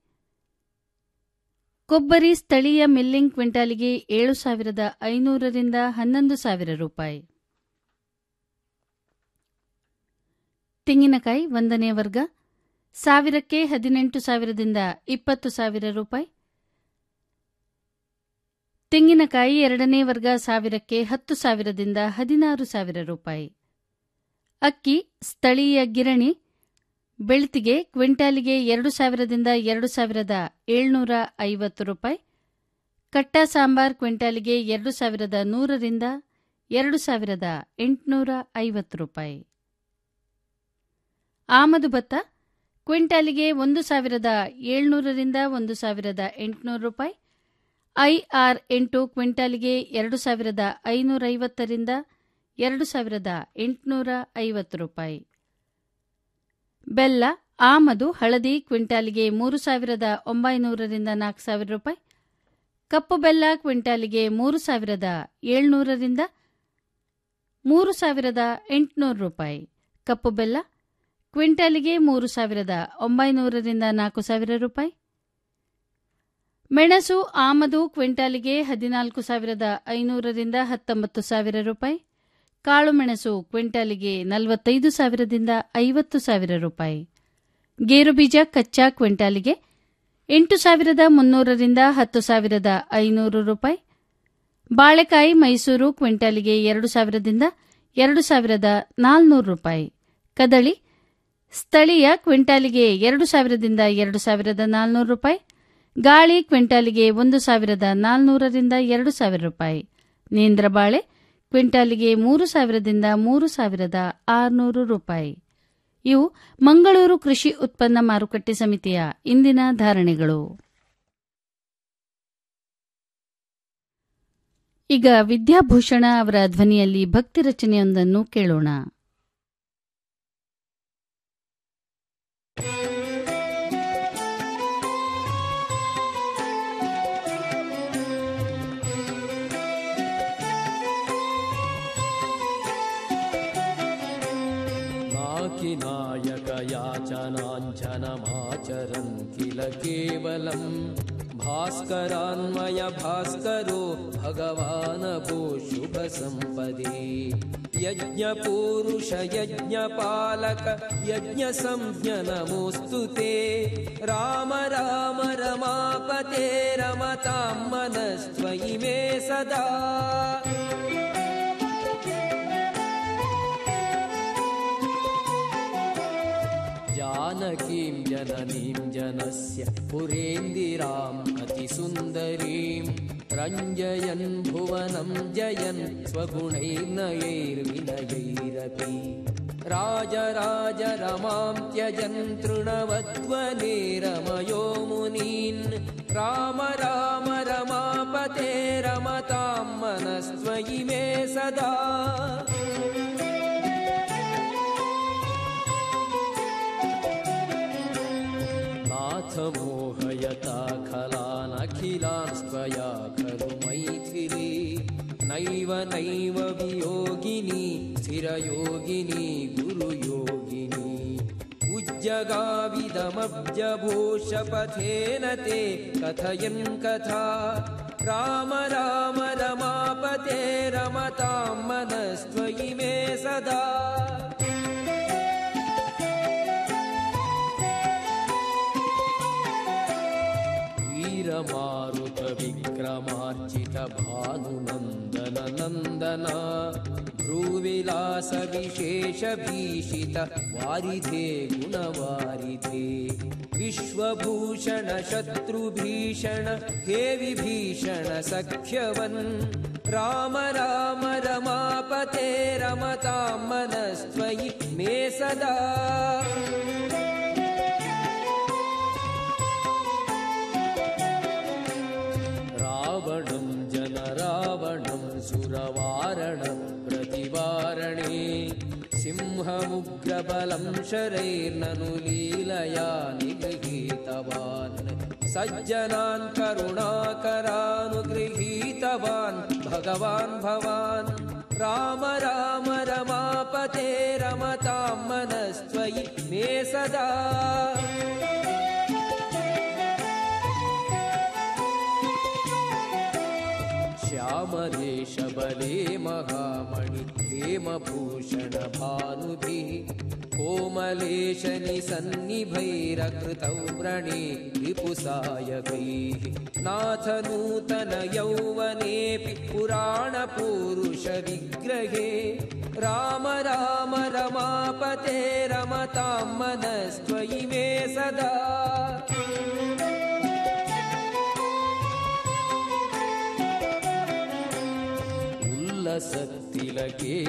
ಕೊಬ್ಬರಿ ಸ್ಥಳೀಯ ಮಿಲ್ಲಿಂಗ್ ಕ್ವಿಂಟಾಲಿಗೆ ಏಳು ಸಾವಿರದ ಐನೂರರಿಂದ ಹನ್ನೊಂದು ಸಾವಿರ ರೂಪಾಯಿ ತೆಂಗಿನಕಾಯಿ ಒಂದನೇ ವರ್ಗ ಸಾವಿರಕ್ಕೆ ಹದಿನೆಂಟು ಸಾವಿರದಿಂದ ಇಪ್ಪತ್ತು ಸಾವಿರ ರೂಪಾಯಿ ತೆಂಗಿನಕಾಯಿ ಎರಡನೇ ವರ್ಗ ಸಾವಿರಕ್ಕೆ ಹತ್ತು ಸಾವಿರದಿಂದ ಹದಿನಾರು ಸಾವಿರ ರೂಪಾಯಿ ಅಕ್ಕಿ ಸ್ಥಳೀಯ ಗಿರಣಿ ಬೆಳ್ತಿಗೆ ಕ್ವಿಂಟಾಲಿಗೆ ಎರಡು ಸಾವಿರದಿಂದ ಎರಡು ಸಾವಿರದ ಏಳ್ನೂರ ಐವತ್ತು ರೂಪಾಯಿ ಕಟ್ಟ ಸಾಂಬಾರ್ ಕ್ವಿಂಟಾಲಿಗೆ ಎರಡು ಸಾವಿರದ ನೂರರಿಂದ ಎರಡು ಸಾವಿರದ ಎಂಟುನೂರ ಐವತ್ತು ರೂಪಾಯಿ ಆಮದು ಭತ್ತ ಕ್ವಿಂಟಾಲಿಗೆ ಒಂದು ಸಾವಿರದ ಏಳ್ನೂರರಿಂದ ಒಂದು ಸಾವಿರದ ಎಂಟುನೂರು ರೂಪಾಯಿ ಐಆರ್ ಎಂಟು ಕ್ವಿಂಟಾಲಿಗೆ ಎರಡು ಸಾವಿರದ ಐನೂರೈವತ್ತರಿಂದ ಎರಡು ಸಾವಿರದ ಎಂಟುನೂರ ಐವತ್ತು ರೂಪಾಯಿ ಬೆಲ್ಲ ಆಮದು ಹಳದಿ ಕ್ವಿಂಟಾಲಿಗೆ ಮೂರು ಸಾವಿರದ ಒಂಬೈನೂರರಿಂದ ನಾಲ್ಕು ಸಾವಿರ ರೂಪಾಯಿ ಕಪ್ಪು ಬೆಲ್ಲ ಕ್ವಿಂಟಾಲಿಗೆ ಮೂರು ಸಾವಿರದ ಏಳ್ನೂರರಿಂದ ಮೂರು ಸಾವಿರದ ಎಂಟುನೂರು ರೂಪಾಯಿ ಕಪ್ಪು ಬೆಲ್ಲ ಕ್ವಿಂಟಾಲಿಗೆ ಮೂರು ಸಾವಿರದ ಒಂಬೈನೂರರಿಂದ ನಾಲ್ಕು ಸಾವಿರ ರೂಪಾಯಿ ಮೆಣಸು ಆಮದು ಕ್ವಿಂಟಾಲಿಗೆ ಹದಿನಾಲ್ಕು ಸಾವಿರದ ಐನೂರರಿಂದ ಹತ್ತೊಂಬತ್ತು ಸಾವಿರ ರೂಪಾಯಿ ಕಾಳುಮೆಣಸು ಕ್ವಿಂಟಾಲಿಗೆ ನಲವತ್ತೈದು ಸಾವಿರದಿಂದ ಐವತ್ತು ಸಾವಿರ ರೂಪಾಯಿ ಗೇರುಬೀಜ ಕಚ್ಚಾ ಕ್ವಿಂಟಾಲಿಗೆ ಎಂಟು ಸಾವಿರದ ಮುನ್ನೂರರಿಂದ ಹತ್ತು ಸಾವಿರದ ಐನೂರು ರೂಪಾಯಿ ಬಾಳೆಕಾಯಿ ಮೈಸೂರು ಕ್ವಿಂಟಾಲಿಗೆ ಎರಡು ಸಾವಿರದಿಂದ ಎರಡು ಸಾವಿರದ ನಾಲ್ನೂರು ರೂಪಾಯಿ ಕದಳಿ ಸ್ಥಳೀಯ ಕ್ವಿಂಟಾಲಿಗೆ ಎರಡು ಸಾವಿರದಿಂದ ಎರಡು ಸಾವಿರದ ನಾಲ್ನೂರು ರೂಪಾಯಿ ಗಾಳಿ ಕ್ವಿಂಟಾಲಿಗೆ ಒಂದು ಸಾವಿರದ ನಾಲ್ನೂರರಿಂದ ಎರಡು ಸಾವಿರ ರೂಪಾಯಿ ನೇಂದ್ರ ಬಾಳೆ ಕ್ವಿಂಟಾಲಿಗೆ ಮೂರು ಸಾವಿರದಿಂದ ಮೂರು ಸಾವಿರದ ಆರುನೂರು ರೂಪಾಯಿ ಇವು ಮಂಗಳೂರು ಕೃಷಿ ಉತ್ಪನ್ನ ಮಾರುಕಟ್ಟೆ ಸಮಿತಿಯ ಇಂದಿನ ಧಾರಣೆಗಳು ಈಗ ವಿದ್ಯಾಭೂಷಣ ಅವರ ಧ್ವನಿಯಲ್ಲಿ ಭಕ್ತಿ ರಚನೆಯೊಂದನ್ನು ಕೇಳೋಣ नाकिनायकयाचनाञ्जनमाचरन् किल केवलम् भास्करान्मय भास्करो भगवान् भो शुभसम्पदे यज्ञपूरुष यज्ञपालक यज्ञसंज्ञ नमोऽस्तु ते राम राम रमापते रमतां मनस्त्वयि मे सदा जानकीं जननीं जनस्य पुरेन्दिराम् अतिसुन्दरीं रञ्जयन् भुवनं जयन् स्वगुणैर्नयैर्विनयैरपि राजराज रमां त्यजन् तृणवद्वने रमयो मुनीन् राम राम रमापते रमतां मनस्त्वयि मे सदा नाथ मोहयता खलानखिलान् स्वया खलु मैथिली नैव नैव वियोगिनी स्थिरयोगिनी गुरुयोगिनी उज्जगाविदमब्जभूषपथेन ते कथयन् कथा राम राम रमापते रमतां मनस्त्वयि मे सदा वीरमारुत विक्रमार्जित भानुनन्दन नन्दन भ्रूविलास विशेष भीषित वारिधे गुणवारिधे विश्वभूषण शत्रुभीषण हे विभीषण सख्यवन् राम राम रमापते रमतां मनस्त्वयि मे सदा रावणं जनरावणं सुरवारणं प्रतिवारणे सिंहमुग्रबलं शरैर्ननु लीलया निगृहीतवान् सज्जनान् करुणाकरानुगृहीतवान् भगवान् भवान् राम राम रमापते रमतां मनस्त्वयि मे सदा श्यामदेशबले महामणि हेमभूषण भानुभिः कोमलेशनिसन्निभैरकृतौ व्रणे रिपुसायकैः नाथ नूतन यौवनेऽपि पुराणपूरुषविग्रहे राम राम रमापते रमतां मनस्त्वयि मे सदा ಉಲ್ಲಸತ್ತಿಲಗೆ